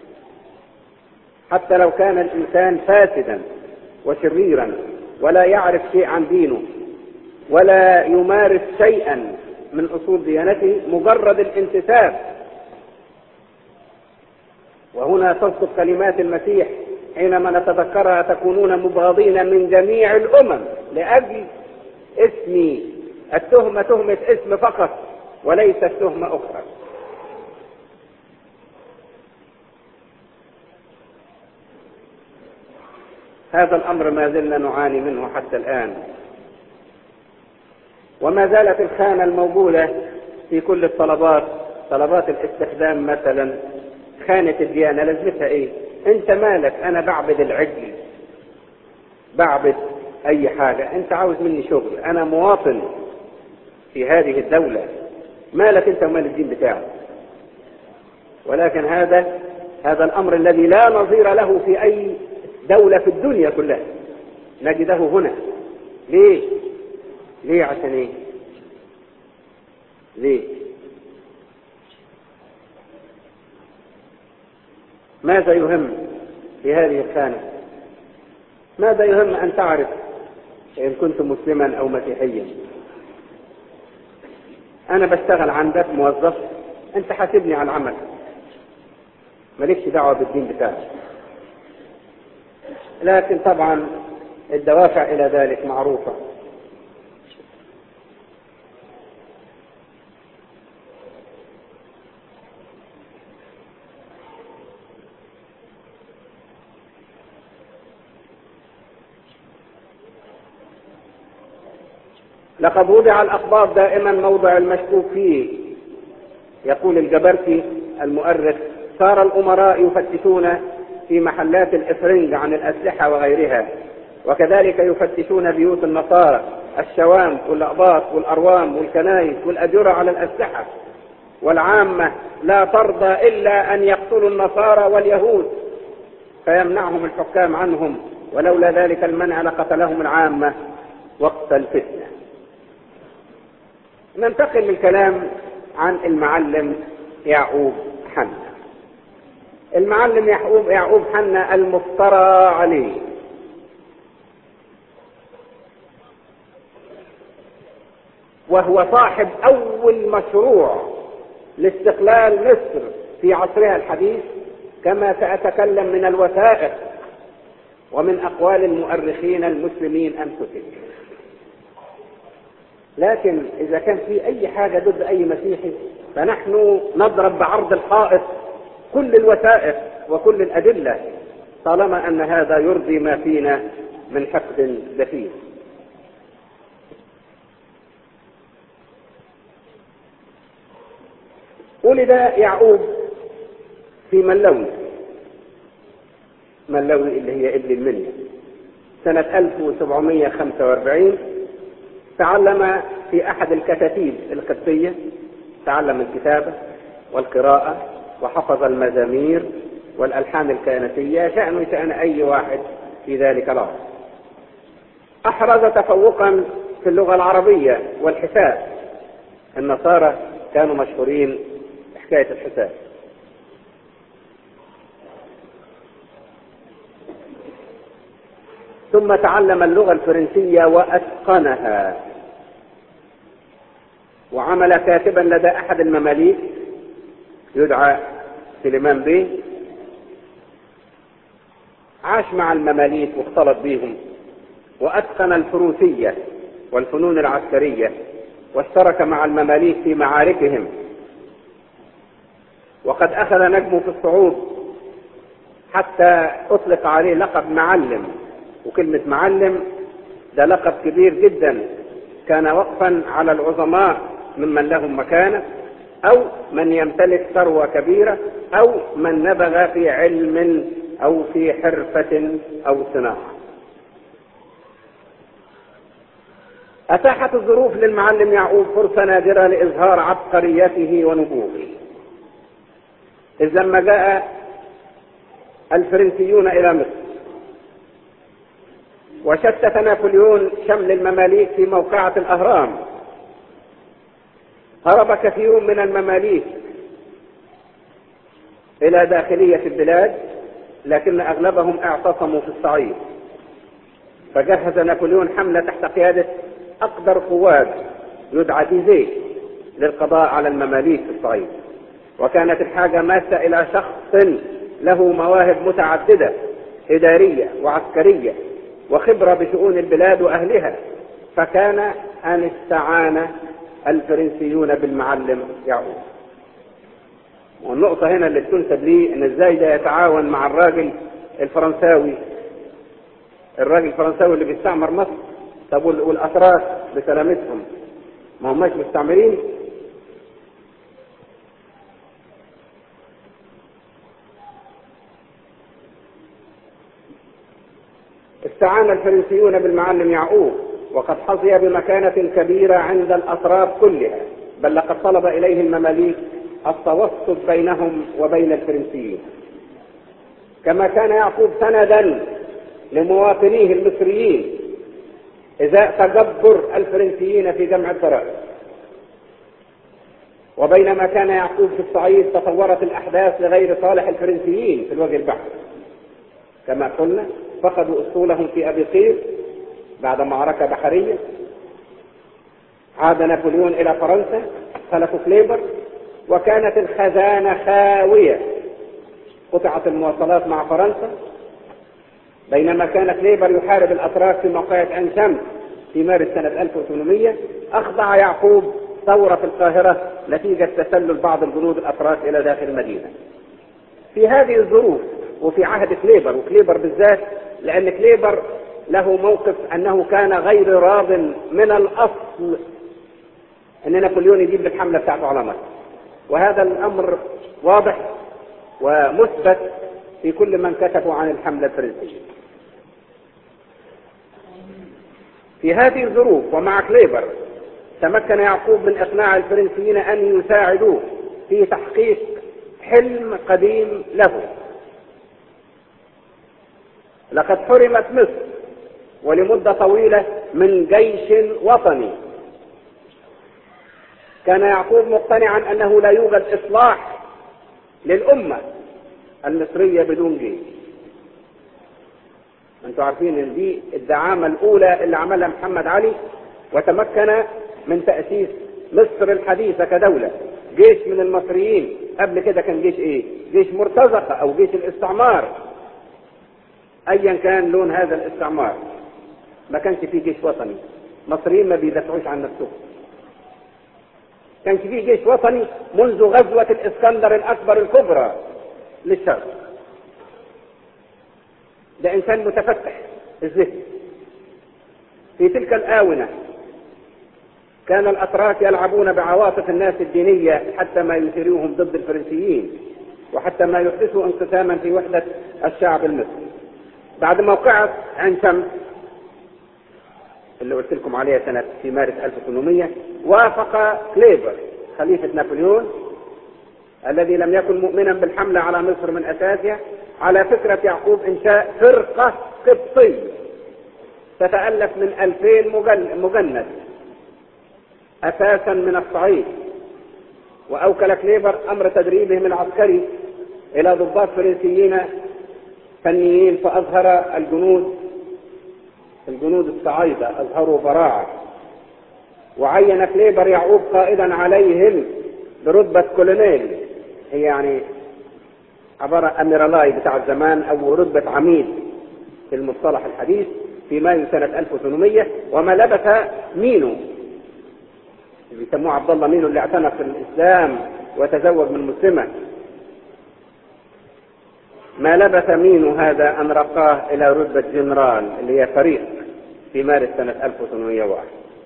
حتى لو كان الإنسان فاسدا وشريرا ولا يعرف شيء عن دينه ولا يمارس شيئا من أصول ديانته مجرد الانتساب وهنا تسقط كلمات المسيح حينما نتذكرها تكونون مبغضين من جميع الأمم لأجل اسمي التهمة تهمة اسم فقط وليست تهمة أخرى هذا الأمر ما زلنا نعاني منه حتى الآن وما زالت الخانة الموجودة في كل الطلبات طلبات الاستخدام مثلا خانة الديانة لازمتها ايه انت مالك انا بعبد العجل بعبد اي حاجة انت عاوز مني شغل انا مواطن في هذه الدولة مالك انت ومال الدين بتاعك ولكن هذا هذا الامر الذي لا نظير له في اي دولة في الدنيا كلها نجده هنا ليه ليه عشان ايه ليه ماذا يهم في هذه الخانة ماذا يهم ان تعرف ان كنت مسلما او مسيحيا انا بشتغل عندك موظف انت حاسبني على العمل مالكش دعوه بالدين بتاعك لكن طبعا الدوافع الى ذلك معروفه لقد وضع الأخبار دائما موضع المشكوك فيه يقول الجبرتي المؤرخ صار الأمراء يفتشون في محلات الإفرنج عن الأسلحة وغيرها وكذلك يفتشون بيوت النصارى الشوام والأقباط والأروام والكنائس والأجرة على الأسلحة والعامة لا ترضى إلا أن يقتلوا النصارى واليهود فيمنعهم الحكام عنهم ولولا ذلك المنع لقتلهم العامة وقت الفتنة ننتقل للكلام عن المعلم يعقوب حنا المعلم يعقوب يعقوب حنا المفترى عليه وهو صاحب أول مشروع لاستقلال مصر في عصرها الحديث كما سأتكلم من الوثائق ومن أقوال المؤرخين المسلمين أنفسهم لكن إذا كان في أي حاجة ضد أي مسيحي فنحن نضرب بعرض الحائط كل الوثائق وكل الأدلة طالما أن هذا يرضي ما فينا من حقد دفين ولد يعقوب في ملوي ملوي اللي هي ابن المنيا سنة 1745 تعلم في أحد الكتاتيب القبطية تعلم الكتابة والقراءة وحفظ المزامير والألحان الكهنسية شأنه شأن أي واحد في ذلك العصر أحرز تفوقا في اللغة العربية والحساب النصارى كانوا مشهورين بحكاية الحساب ثم تعلم اللغة الفرنسية وأتقنها وعمل كاتبا لدى أحد المماليك يدعى سليمان بيه عاش مع المماليك واختلط بهم وأتقن الفروسية والفنون العسكرية واشترك مع المماليك في معاركهم وقد أخذ نجمه في الصعود حتى أطلق عليه لقب معلم وكلمة معلم ده لقب كبير جدا كان وقفا على العظماء ممن لهم مكانة أو من يمتلك ثروة كبيرة أو من نبغ في علم أو في حرفة أو صناعة أتاحت الظروف للمعلم يعقوب فرصة نادرة لإظهار عبقريته ونبوغه إذ لما جاء الفرنسيون إلى مصر وشتت نابليون شمل المماليك في موقعة الأهرام هرب كثير من المماليك إلى داخلية البلاد لكن أغلبهم اعتصموا في الصعيد فجهز نابليون حملة تحت قيادة أقدر قواد يدعى ديزي للقضاء على المماليك في الصعيد وكانت الحاجة ماسة إلى شخص له مواهب متعددة إدارية وعسكرية وخبرة بشؤون البلاد وأهلها فكان أن استعان الفرنسيون بالمعلم يعقوب والنقطة هنا اللي تنسب لي ان ازاي ده يتعاون مع الراجل الفرنساوي الراجل الفرنساوي اللي بيستعمر مصر طب والاتراك بسلامتهم ما هماش مستعمرين استعان الفرنسيون بالمعلم يعقوب وقد حظي بمكانة كبيرة عند الأطراف كلها بل لقد طلب إليه المماليك التوسط بينهم وبين الفرنسيين كما كان يعقوب سندا لمواطنيه المصريين إذا تجبر الفرنسيين في جمع الضرائب وبينما كان يعقوب في الصعيد تطورت الأحداث لغير صالح الفرنسيين في الوجه البحري كما قلنا فقدوا أصولهم في أبي قير بعد معركة بحرية عاد نابليون إلى فرنسا خلفوا كليبر وكانت الخزانة خاوية قطعت المواصلات مع فرنسا بينما كان كليبر يحارب الأتراك في موقعة عين شمس في مارس سنة 1800 أخضع يعقوب ثورة في القاهرة نتيجة تسلل بعض الجنود الأتراك إلى داخل المدينة في هذه الظروف وفي عهد كليبر وكليبر بالذات لأن كليبر له موقف أنه كان غير راض من الأصل أن نابليون يجيب الحملة بتاعته على مصر وهذا الأمر واضح ومثبت في كل من كتبوا عن الحملة الفرنسية في هذه الظروف ومع كليبر تمكن يعقوب من إقناع الفرنسيين أن يساعدوه في تحقيق حلم قديم له لقد حرمت مصر ولمدة طويلة من جيش وطني كان يعقوب مقتنعا أنه لا يوجد إصلاح للأمة المصرية بدون جيش انتوا عارفين ان دي الدعامة الأولى اللي عملها محمد علي وتمكن من تأسيس مصر الحديثة كدولة جيش من المصريين قبل كده كان جيش ايه جيش مرتزقة او جيش الاستعمار ايا كان لون هذا الاستعمار ما كانش فيه جيش وطني مصريين ما بيدافعوش عن نفسهم كانش فيه جيش وطني منذ غزوة الاسكندر الاكبر الكبرى للشرق ده انسان متفتح الذهن في تلك الاونة كان الاتراك يلعبون بعواطف الناس الدينية حتى ما يثيروهم ضد الفرنسيين وحتى ما يحدثوا انقساما في وحدة الشعب المصري بعد موقعة عين شمس اللي قلت لكم عليها سنة في مارس 1800 وافق كليبر خليفة نابليون الذي لم يكن مؤمنا بالحملة على مصر من أساسها على فكرة يعقوب إنشاء فرقة قبطية تتألف من 2000 مجند أساسا من الصعيد وأوكل كليبر أمر تدريبهم العسكري إلى ضباط فرنسيين فنيين فأظهر الجنود الجنود الصعايدة أظهروا براعة وعين كليبر يعقوب قائدا عليهم برتبة كولونيل هي يعني عبارة أميرالاي بتاع الزمان أو رتبة عميد في المصطلح الحديث في مايو سنة 1800 وما لبث مينو بيسموه عبد الله مينو اللي اعتنق الإسلام وتزوج من مسلمة ما لبث مينو هذا أن رقاه إلى رتبة جنرال اللي هي فريق في مارس سنة 1801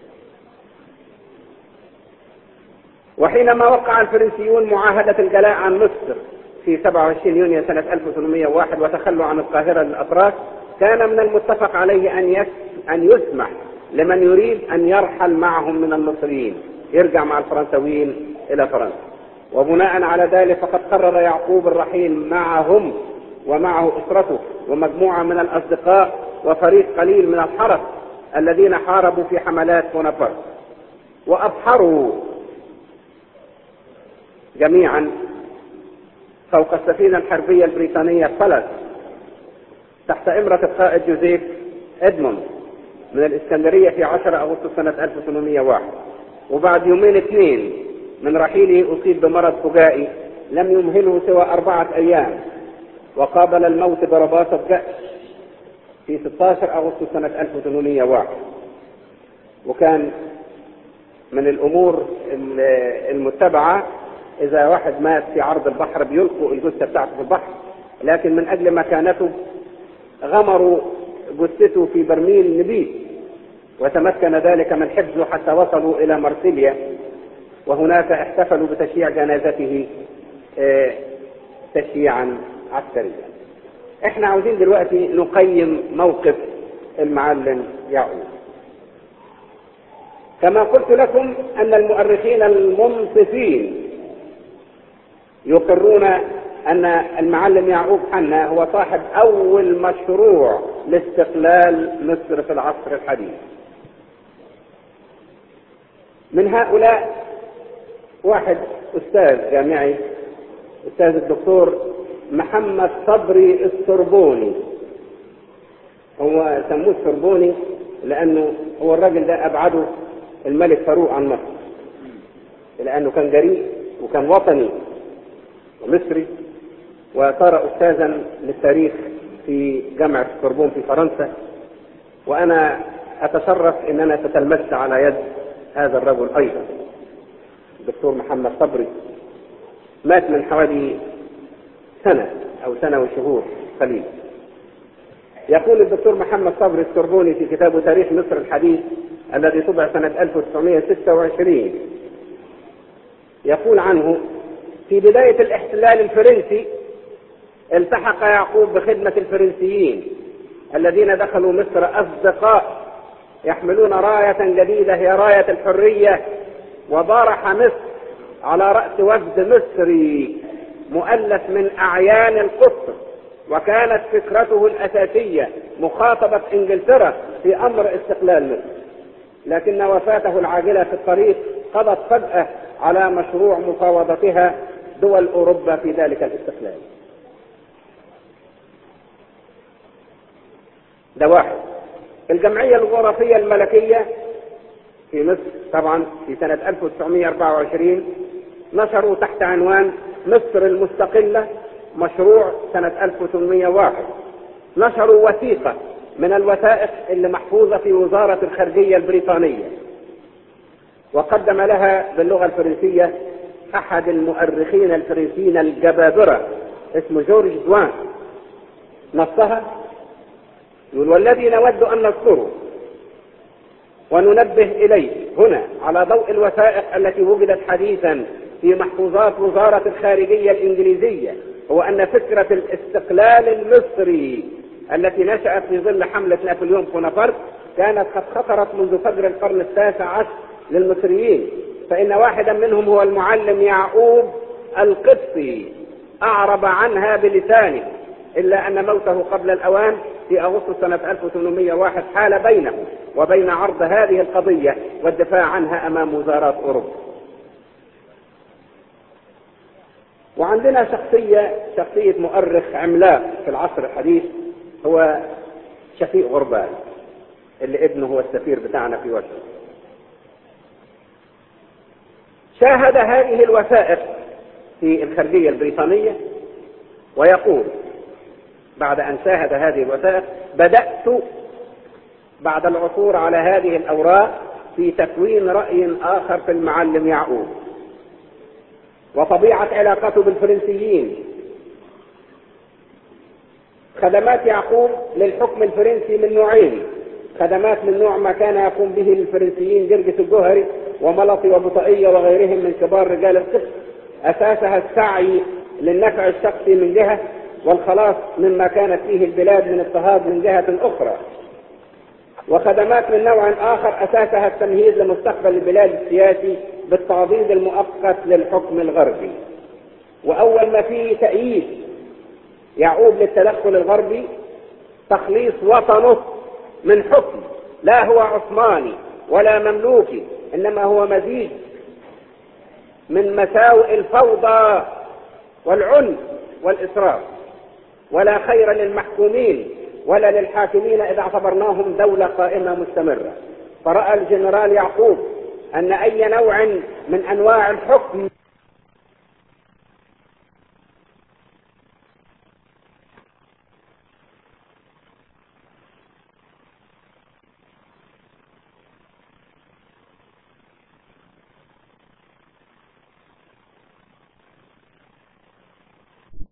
وحينما وقع الفرنسيون معاهدة الجلاء عن مصر في 27 يونيو سنة 1801 وتخلوا عن القاهرة للأتراك كان من المتفق عليه أن أن يسمح لمن يريد أن يرحل معهم من المصريين يرجع مع الفرنسويين إلى فرنسا وبناء على ذلك فقد قرر يعقوب الرحيل معهم ومعه أسرته ومجموعة من الأصدقاء وفريق قليل من الحرس الذين حاربوا في حملات بونابرت وأبحروا جميعا فوق السفينة الحربية البريطانية فلس تحت إمرة القائد جوزيف إدموند من الإسكندرية في 10 أغسطس سنة 1801 وبعد يومين اثنين من رحيله أصيب بمرض فجائي لم يمهله سوى أربعة أيام وقابل الموت برباطة جأش في 16 أغسطس سنة 1801 وكان من الأمور المتبعة إذا واحد مات في عرض البحر بيلقوا الجثة بتاعته في البحر لكن من أجل مكانته غمروا جثته في برميل نبيت وتمكن ذلك من حفظه حتى وصلوا إلى مرسيليا وهناك احتفلوا بتشييع جنازته تشييعا عسكريا احنا عاوزين دلوقتي نقيم موقف المعلم يعقوب كما قلت لكم ان المؤرخين المنصفين يقرون ان المعلم يعقوب حنا هو صاحب اول مشروع لاستقلال مصر في العصر الحديث من هؤلاء واحد استاذ جامعي استاذ الدكتور محمد صبري السربوني هو سموه السربوني لانه هو الراجل ده ابعده الملك فاروق عن مصر لانه كان جريء وكان وطني ومصري وصار استاذا للتاريخ في جامعه السربون في فرنسا وانا اتشرف ان انا تتلمذت على يد هذا الرجل ايضا الدكتور محمد صبري مات من حوالي سنة أو سنة وشهور قليل يقول الدكتور محمد صبري السربوني في كتابه تاريخ مصر الحديث الذي طبع سنة 1926 يقول عنه في بداية الاحتلال الفرنسي التحق يعقوب بخدمة الفرنسيين الذين دخلوا مصر أصدقاء يحملون راية جديدة هي راية الحرية وبارح مصر على رأس وفد مصري مؤلف من أعيان القدس وكانت فكرته الأساسية مخاطبة إنجلترا في أمر استقلال مصر لكن وفاته العاجلة في الطريق قضت فجأة على مشروع مفاوضتها دول أوروبا في ذلك الاستقلال ده واحد الجمعية الجغرافية الملكية في مصر طبعا في سنة 1924 نشروا تحت عنوان مصر المستقلة مشروع سنة 1801 نشروا وثيقة من الوثائق اللي محفوظة في وزارة الخارجية البريطانية وقدم لها باللغة الفرنسية أحد المؤرخين الفرنسيين الجبابرة اسمه جورج دوان نصها يقول والذي نود أن نذكره وننبه إليه هنا على ضوء الوثائق التي وجدت حديثا في محفوظات وزارة الخارجية الإنجليزية هو أن فكرة الاستقلال المصري التي نشأت في ظل حملة نابليون بونابرت كانت قد خطرت منذ فجر القرن التاسع عشر للمصريين فإن واحدا منهم هو المعلم يعقوب القبطي أعرب عنها بلسانه إلا أن موته قبل الأوان في أغسطس سنة 1801 حال بينه وبين عرض هذه القضية والدفاع عنها أمام وزارات أوروبا وعندنا شخصية شخصية مؤرخ عملاق في العصر الحديث هو شفيق غربال اللي ابنه هو السفير بتاعنا في واشنطن شاهد هذه الوثائق في الخارجية البريطانية ويقول بعد أن شاهد هذه الوثائق بدأت بعد العثور على هذه الأوراق في تكوين رأي آخر في المعلم يعقوب وطبيعة علاقته بالفرنسيين خدمات يعقوب للحكم الفرنسي من نوعين خدمات من نوع ما كان يقوم به الفرنسيين جرجس الجوهري وملطي وبطائية وغيرهم من كبار رجال القدس أساسها السعي للنفع الشخصي من جهة والخلاص مما كانت فيه البلاد من اضطهاد من جهة أخرى وخدمات من نوع آخر أساسها التمهيد لمستقبل البلاد السياسي بالتعضيد المؤقت للحكم الغربي وأول ما فيه تأييد يعود للتدخل الغربي تخليص وطنه من حكم لا هو عثماني ولا مملوكي إنما هو مزيج من مساوئ الفوضى والعنف والإسراف ولا خير للمحكومين ولا للحاكمين إذا اعتبرناهم دولة قائمة مستمرة فرأى الجنرال يعقوب أن أي نوع من أنواع الحكم